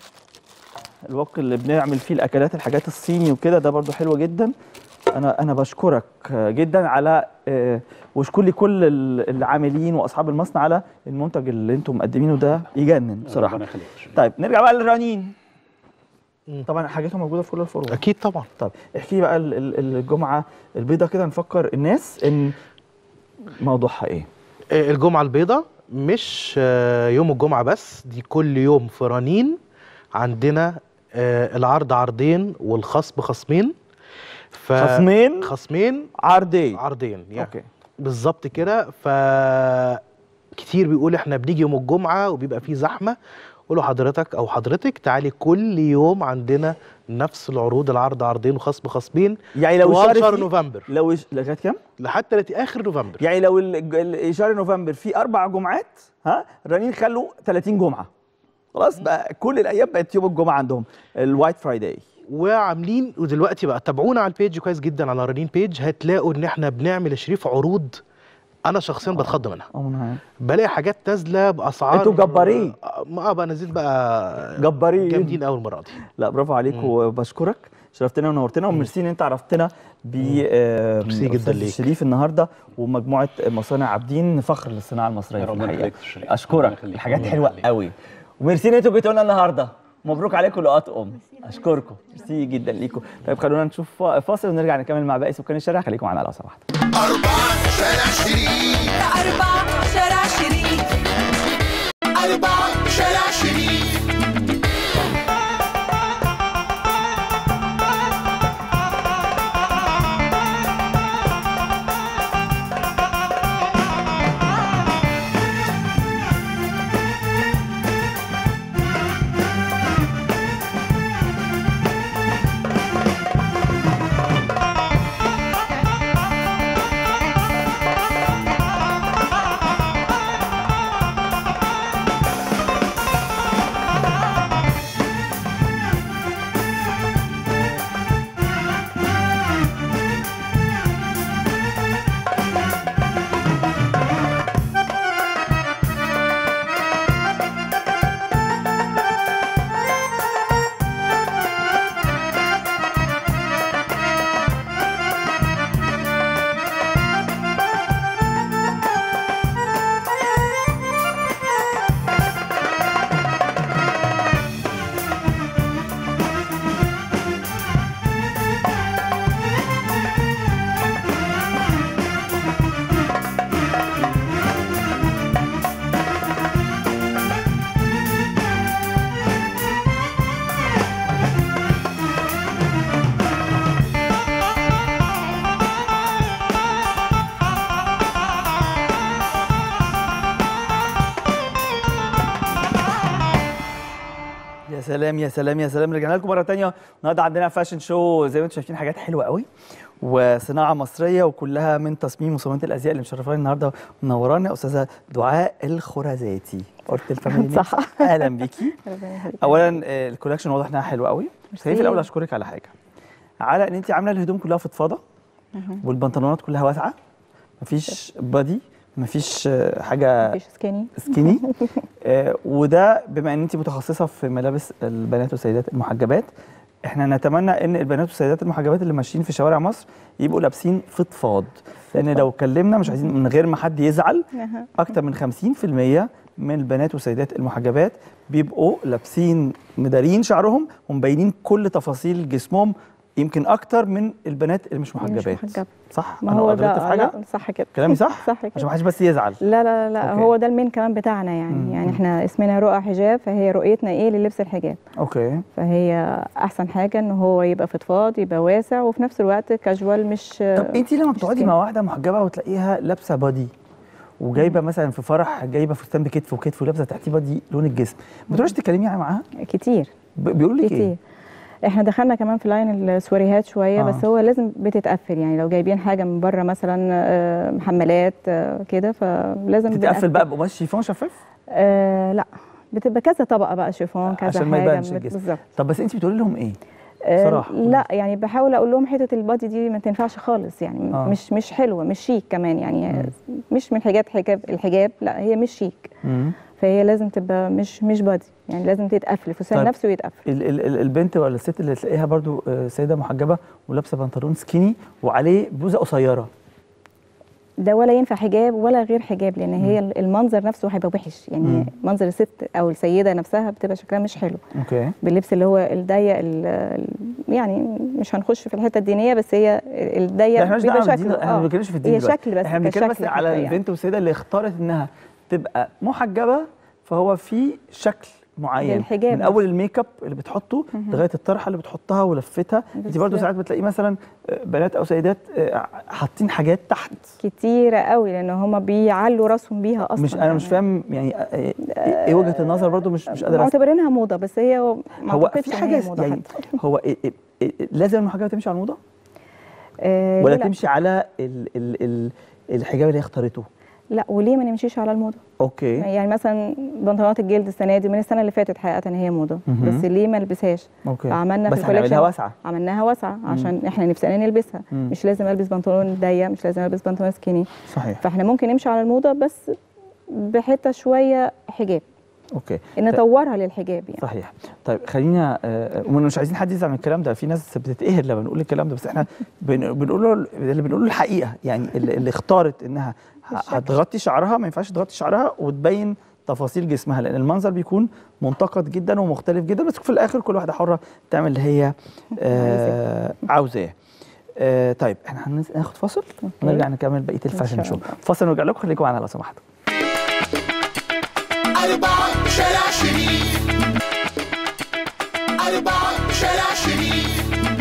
الوok اللي بنعمل فيه الاكلات الحاجات الصيني وكده ده برضو حلو جدا انا انا بشكرك جدا على آه، واشكر لي كل ال- العاملين واصحاب المصنع على المنتج اللي انتم مقدمينه ده يجنن بصراحه ربنا يخليك. طيب نرجع بقى للرنين طبعا حاجتهم موجوده في كل الفروع اكيد طبعا طب احكي لي بقى ال- ال- الجمعه البيضاء كده نفكر الناس ان موضوعها ايه آه، الجمعة البيضاء مش آه، يوم الجمعة بس دي كل يوم في رنين عندنا آه، العرض عرضين والخصم خصمين ف... خصمين؟ خصمين عرضين عرضين يعني اوكي بالظبط كده ف كتير بيقول احنا بنيجي يوم الجمعة وبيبقى فيه زحمة قولوا حضرتك او حضرتك تعالي كل يوم عندنا نفس العروض العرض عرضين وخصم خصمين يعني لو طوال الشهر شهر فيه- نوفمبر لو إش- لغايه كام لحد 30 اخر نوفمبر يعني لو ال- ال- ال- شهر نوفمبر فيه اربع جمعات ها الرنين خلوا 30 جمعه خلاص بقى كل الايام بقت يوم الجمعه عندهم الوايت فرايداي وعاملين ودلوقتي بقى تابعونا على البيج كويس جدا على رنين بيج هتلاقوا ان احنا بنعمل لشريف عروض انا شخصيا بتخض منها اه بلاقي حاجات نازله باسعار انتوا جبارين. اه ما بقى نازلين بقى جبارين. جامدين قوي المره دي لا برافو عليك وبشكرك شرفتنا ونورتنا وميرسي ان انت عرفتنا ب آه، ميرسي جدا أستاذ ليك. شريف النهارده ومجموعه مصانع عابدين فخر للصناعه المصريه في ربنا الحقيقه يخليك يا شريف. ربنا اشكرك يخليك. الحاجات ربنا حلوه يخليك. قوي وميرسي ان انتوا جيتوا لنا النهارده مبروك عليكم لقاءات ام اشكركم ميرسي جدا ليكم طيب خلونا نشوف فا- فاصل ونرجع نكمل مع باقي سكان الشارع خليكم معانا على واحده أربعة شارع شريف أربعة شارع شريف أربعة شارع شريف يا سلام يا سلام يا سلام رجعنا لكم مره تانية النهارده عندنا فاشن شو زي ما انتم شايفين حاجات حلوه قوي وصناعه مصريه وكلها من تصميم وصمامات الازياء اللي مشرفاني النهارده ومنورانا استاذه دعاء الخرزاتي قلت الفاميلي صح. اهلا بيكي ربنا يخليك. اولا آه، الكولكشن واضح انها حلوه قوي خليني في الاول اشكرك على حاجه على ان انت عامله الهدوم كلها فضفاضه مهم. والبنطلونات كلها واسعه مفيش بادي مفيش آه، حاجه مفيش سكيني سكيني آه، وده بما ان انت متخصصه في ملابس البنات والسيدات المحجبات احنا نتمنى ان البنات والسيدات المحجبات اللي ماشيين في شوارع مصر يبقوا لابسين فضفاض لان لو اتكلمنا مش عايزين من غير ما حد يزعل أها. اكتر من 50% من البنات والسيدات المحجبات بيبقوا لابسين مدارين شعرهم ومبينين كل تفاصيل جسمهم يمكن اكتر من البنات اللي مش محجبات محجبة. صح ما انا هو غلطت ده في حاجه لا صح كده كلامي صح صح كده عشان ما حدش بس يزعل لا لا لا أوكي. هو ده المين كمان بتاعنا يعني مم. يعني احنا اسمنا رؤى حجاب فهي رؤيتنا ايه للبس الحجاب اوكي فهي احسن حاجه ان هو يبقى فضفاض يبقى واسع وفي نفس الوقت كاجوال مش طب انت لما بتقعدي مش مع واحده محجبه وتلاقيها لابسه بادي وجايبه مثلا في فرح جايبه فستان بكتف وكتف ولابسه تحتيه بادي لون الجسم ما بتروحيش تتكلمي معاها كتير ب- بيقولوا لك كتير ايه احنا دخلنا كمان في لاين السوريهات شويه آه. بس هو لازم بتتقفل يعني لو جايبين حاجه من بره مثلا آه، محملات آه، كده فلازم تتقفل بقى بقماش شيفون شفاف آه لا بتبقى كذا طبقه بقى شيفون كذا عشان ما حاجه يبانش بت- الجسم بالظبط طب بس انت بتقولي لهم ايه آه، بصراحة. لا يعني بحاول اقول لهم حته البادي دي ما تنفعش خالص يعني آه. آه. مش مش حلوه مش شيك كمان يعني مش من حاجات حجاب الحجاب لا هي مش شيك مم. فهي لازم تبقى مش مش بادي يعني لازم تتقفل الفستان طيب. نفسه يتقفل ال ال ال البنت ولا الست اللي تلاقيها برضو آه، سيده محجبه ولابسه بنطلون سكيني وعليه بلوزه قصيره ده ولا ينفع حجاب ولا غير حجاب لان هي المنظر نفسه هيبقى وحش يعني مم. منظر الست او السيده نفسها بتبقى شكلها مش حلو اوكي باللبس اللي هو الضيق ال- ال- يعني مش هنخش في الحته الدينيه بس هي الضيق لا احنا مش بيبقى دعوه بالدين شكله احنا ما آه. بنتكلمش في الدين هي دلوقتي. شكل بس احنا بنتكلم بس كشكل على حتى يعني. البنت والسيده اللي اختارت انها تبقى محجبه فهو في شكل معين للحجاب من بس. اول الميك اب اللي بتحطه مهم. لغايه الطرحه اللي بتحطها ولفتها انت برضو بالظبط. ساعات بتلاقي مثلا آه، بنات او سيدات آه، حاطين حاجات تحت كتيرة قوي لان هم بيعلوا راسهم بيها اصلا مش انا مش فاهم يعني آه، آه، ايه وجهه النظر برضو مش مش قادر أفهم. معتبرينها موضه بس هي ما هو أعتقدش في إن حاجه هي موضة يعني حتى. هو إيه إيه إيه لازم المحجبه تمشي على الموضه آه، ولا لا. تمشي على ال ال ال الحجاب اللي هي اختارته لا وليه ما نمشيش على الموضه اوكي يعني مثلا بنطلونات الجلد السنه دي من السنه اللي فاتت حقيقه هي موضه مهم. بس ليه ما نلبسهاش اوكي عملنا بس في هنعملها الكوليكشن واسعه عملناها واسعه عشان احنا نفسنا نلبسها مم. مش لازم البس بنطلون ضيق مش لازم البس بنطلون سكيني صحيح فاحنا ممكن نمشي على الموضه بس بحته شويه حجاب اوكي نطورها للحجاب يعني صحيح طيب خلينا آه، ومن مش عايزين حد يزعل من الكلام ده في ناس بتتقهر لما بنقول الكلام ده بس احنا بن- بنقول له اللي بنقوله الحقيقه يعني اللي, اللي اختارت انها ه- هتغطي شعرها ما ينفعش تغطي شعرها وتبين تفاصيل جسمها لان المنظر بيكون منتقد جدا ومختلف جدا بس في الاخر كل واحده حره تعمل اللي هي آه عاوزاه آه طيب احنا هننزل- هناخد فاصل ونرجع نكمل بقيه الفاشن شاء شو الله. فاصل ونرجع لكم خليكم معانا لو سمحتوا أربعة شارع شريف أربعة شارع شريف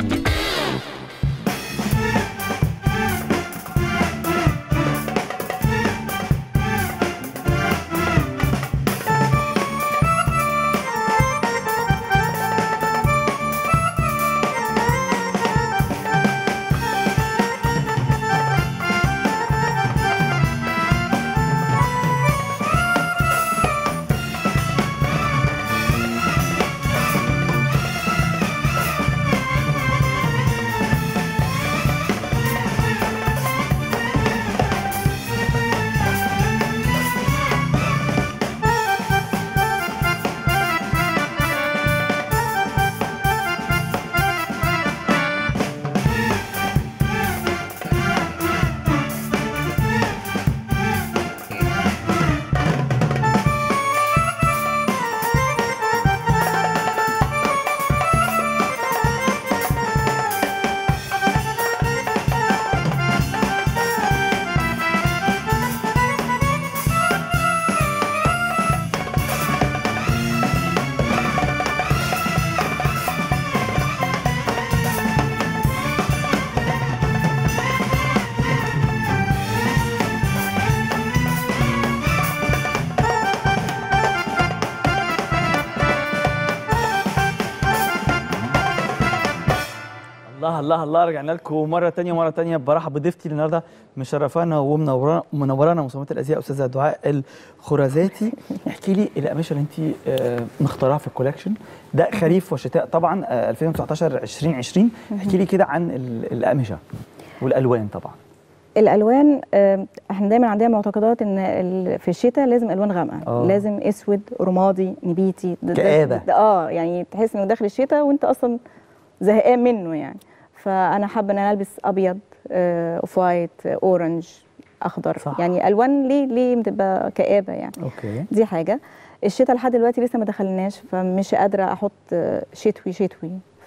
الله الله الله رجعنا لكم مره تانية مره تانية برحب بضيفتي النهارده مشرفانا ومنورانا منورانا مصممه الازياء استاذه دعاء الخرازاتي احكي لي الاقمشه اللي انت آه، مختارها في الكولكشن ده خريف وشتاء طبعا آه، 2019 2020 احكي لي كده عن ال- الاقمشه والالوان طبعا الالوان آه، احنا دايما عندنا معتقدات ان ال- في الشتاء لازم الوان غامقه آه. لازم اسود رمادي نبيتي ده- ده- كآبة. ده- اه يعني تحس انه داخل الشتاء وانت اصلا زهقان منه يعني فانا حابه ان انا البس ابيض آه، اوف وايت آه، اورنج اخضر صح. يعني الوان ليه ليه بتبقى كآبه يعني اوكي دي حاجه الشتاء لحد دلوقتي لسه ما دخلناش فمش قادره احط آه، شتوي شتوي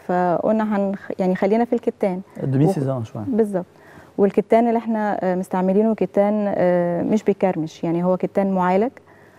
فقلنا هنخ... يعني خلينا في الكتان دومي وخ- سيزون شويه بالظبط والكتان اللي احنا آه، مستعملينه كتان آه، مش بيكرمش يعني هو كتان معالج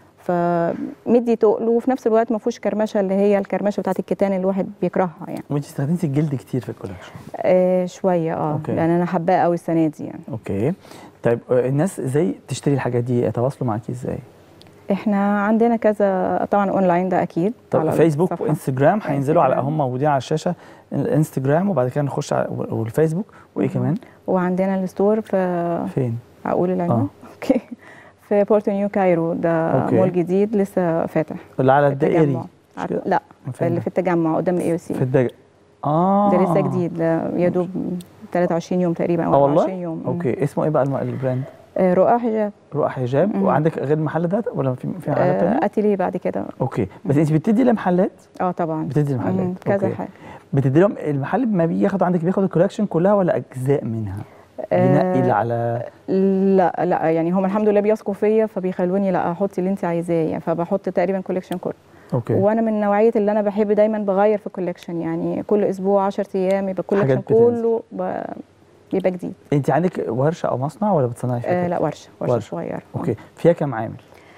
فمدي تقل وفي نفس الوقت ما فيهوش كرمشه اللي هي الكرمشه بتاعت الكتان اللي الواحد بيكرهها يعني وانت استخدمتي الجلد كتير في الكولكشن آه شويه اه أوكي. لان انا حباه قوي السنه دي يعني اوكي طيب آه، الناس ازاي تشتري الحاجات دي يتواصلوا معاكي ازاي احنا عندنا كذا طبعا اونلاين ده اكيد طب على فيسبوك الصفحة. وانستجرام هينزلوا على إنستجرام. هم موجودين على الشاشه الانستجرام وبعد كده نخش على والفيسبوك وايه كمان وعندنا الستور في فين اقول العنوان آه. اوكي في بورتو نيو كايرو ده أوكي. مول جديد لسه فاتح اللي على في الدائري التجمع. مش كده؟ لا فين اللي ده؟ في التجمع قدام الاي سي في الدجا اه ده لسه جديد ده يا دوب 23 يوم تقريبا او اه 24 والله يوم اوكي اسمه ايه بقى الم- البراند آه، رؤى حجاب رؤى حجاب مم. وعندك غير المحل ده ولا في في حاجات آه، تانية اتيليه بعد كده اوكي بس انت بتدي لمحلات اه طبعا بتدي مم، لمحلات كذا أوكي. حاجه بتدي لهم المحل ما بيجي ياخد عندك بياخد الكولكشن كلها ولا اجزاء منها آه، بينقي اللي على لا لا يعني هم الحمد لله بيثقوا فيا فبيخلوني لا احط اللي انت عايزاه يعني فبحط تقريبا كوليكشن كله اوكي وانا من نوعيه اللي انا بحب دايما بغير في الكوليكشن يعني كل اسبوع 10 ايام يبقى الكوليكشن حاجات بتنزل. كله ب- بيبقى جديد انت عندك ورشه او مصنع ولا بتصنعي فيها آه كده؟ لا ورشه ورشه صغيره اوكي فيها كام عامل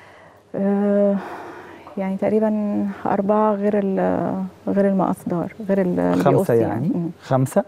آه يعني تقريبا أربعة غير ال- غير المقصدار غير ال- اللي خمسه بيقص يعني مم. خمسه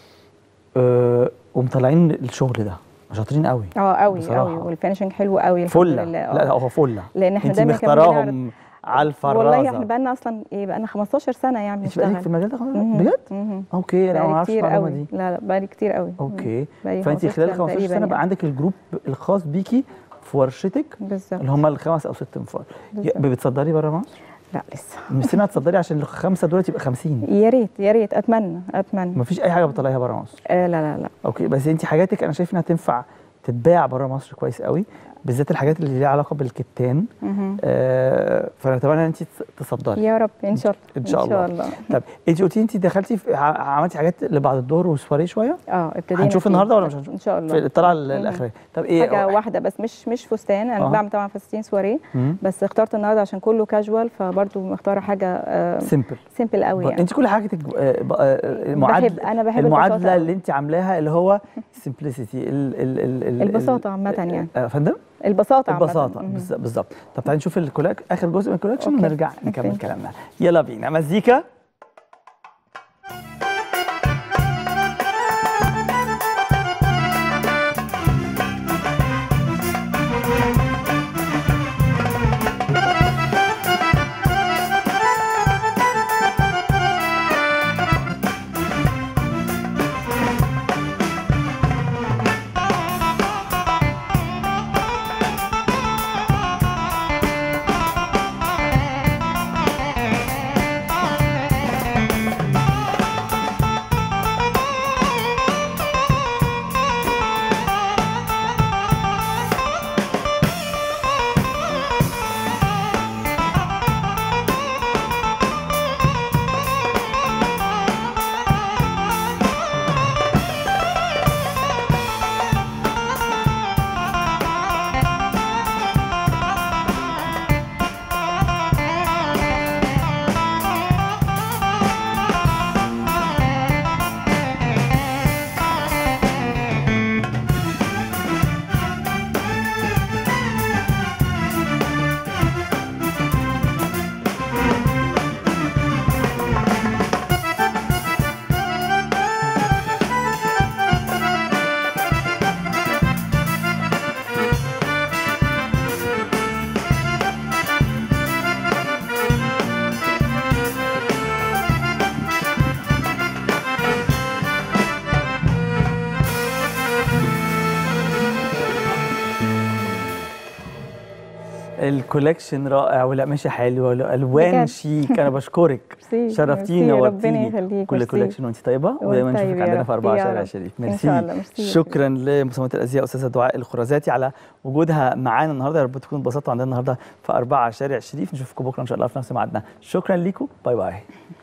أه ومطلعين الشغل ده شاطرين قوي اه قوي بصراحة. قوي والفينشنج حلو قوي الحمد فله لله آه. لا لا هو فله لان احنا انت دايما كمان مختاراهم على الفرازه والله احنا بقالنا اصلا ايه بقالنا 15 سنه يعني انت بقالك بنشتغل في المجال ده خلاص؟ مهم. بجد؟ مهم. اوكي انا ما بقالي اعرفش كتير المعلومه قوي دي لا لا بقالي كتير قوي اوكي بقالي فانت 15 خلال سنة 15 تقريباً سنه بقى يعني. عندك الجروب الخاص بيكي في ورشتك بالظبط اللي هم الخمس او ست انفار بالظبط. بتصدري بره مصر؟ لا لسه مستنى تصدري عشان الخمسه دول يبقى 50 يا ريت يا ريت اتمنى اتمنى مفيش اي حاجه بتطلعيها بره مصر آه لا لا لا اوكي بس انت حاجاتك انا شايف انها تنفع تتباع بره مصر كويس قوي بالذات الحاجات اللي ليها علاقه بالكتان مهم. آه فنتمنى ان انت تصدري يا رب ان شاء الله ان شاء الله, ان شاء الله طب انت قلتي انت دخلتي في ع- عملتي حاجات لبعد الظهر وسواريه شويه اه ابتدينا هنشوف فيه. النهارده ولا مش هنشوف ان شاء الله في الطلعه مهم. الاخريه طب ايه حاجه واحده بس مش مش فستان انا آه. بعمل طبعا فساتين سواريه مم. بس اخترت النهارده عشان كله كاجوال فبرضه مختاره حاجه آه سيمبل سيمبل قوي يعني انت كل حاجتك آه، ب- آه، المعادله أنا بحب المعادله البساطة اللي انت عاملاها اللي هو سمبلسيتي البساطة عامة يعني. يا فندم البساطه عامة. البساطه مهم. بالز- بالظبط طب تعالي نشوف الكولاك اخر جزء من الكولكشن أوكي. ونرجع نكمل أوكي. كلامنا يلا بينا مزيكا الكولكشن رائع والقماشه حلوه والالوان بجد. شيك انا بشكرك ميرسي، شرفتينا ميرسي، ربنا ونورتيني يخليك، كل ميرسي. كولكشن وانت طيبه وانت ودايما طيب نشوفك يا عندنا رب، في 4 يا شارع رب. شريف إن ميرسي شاء الله، ميرسي. شكرا لمصممه الازياء استاذه دعاء الخرازاتي على وجودها معانا النهارده يا رب تكونوا اتبسطتوا عندنا النهارده في 4 شارع شريف نشوفكم بكره ان شاء الله في نفس ميعادنا شكرا ليكم باي باي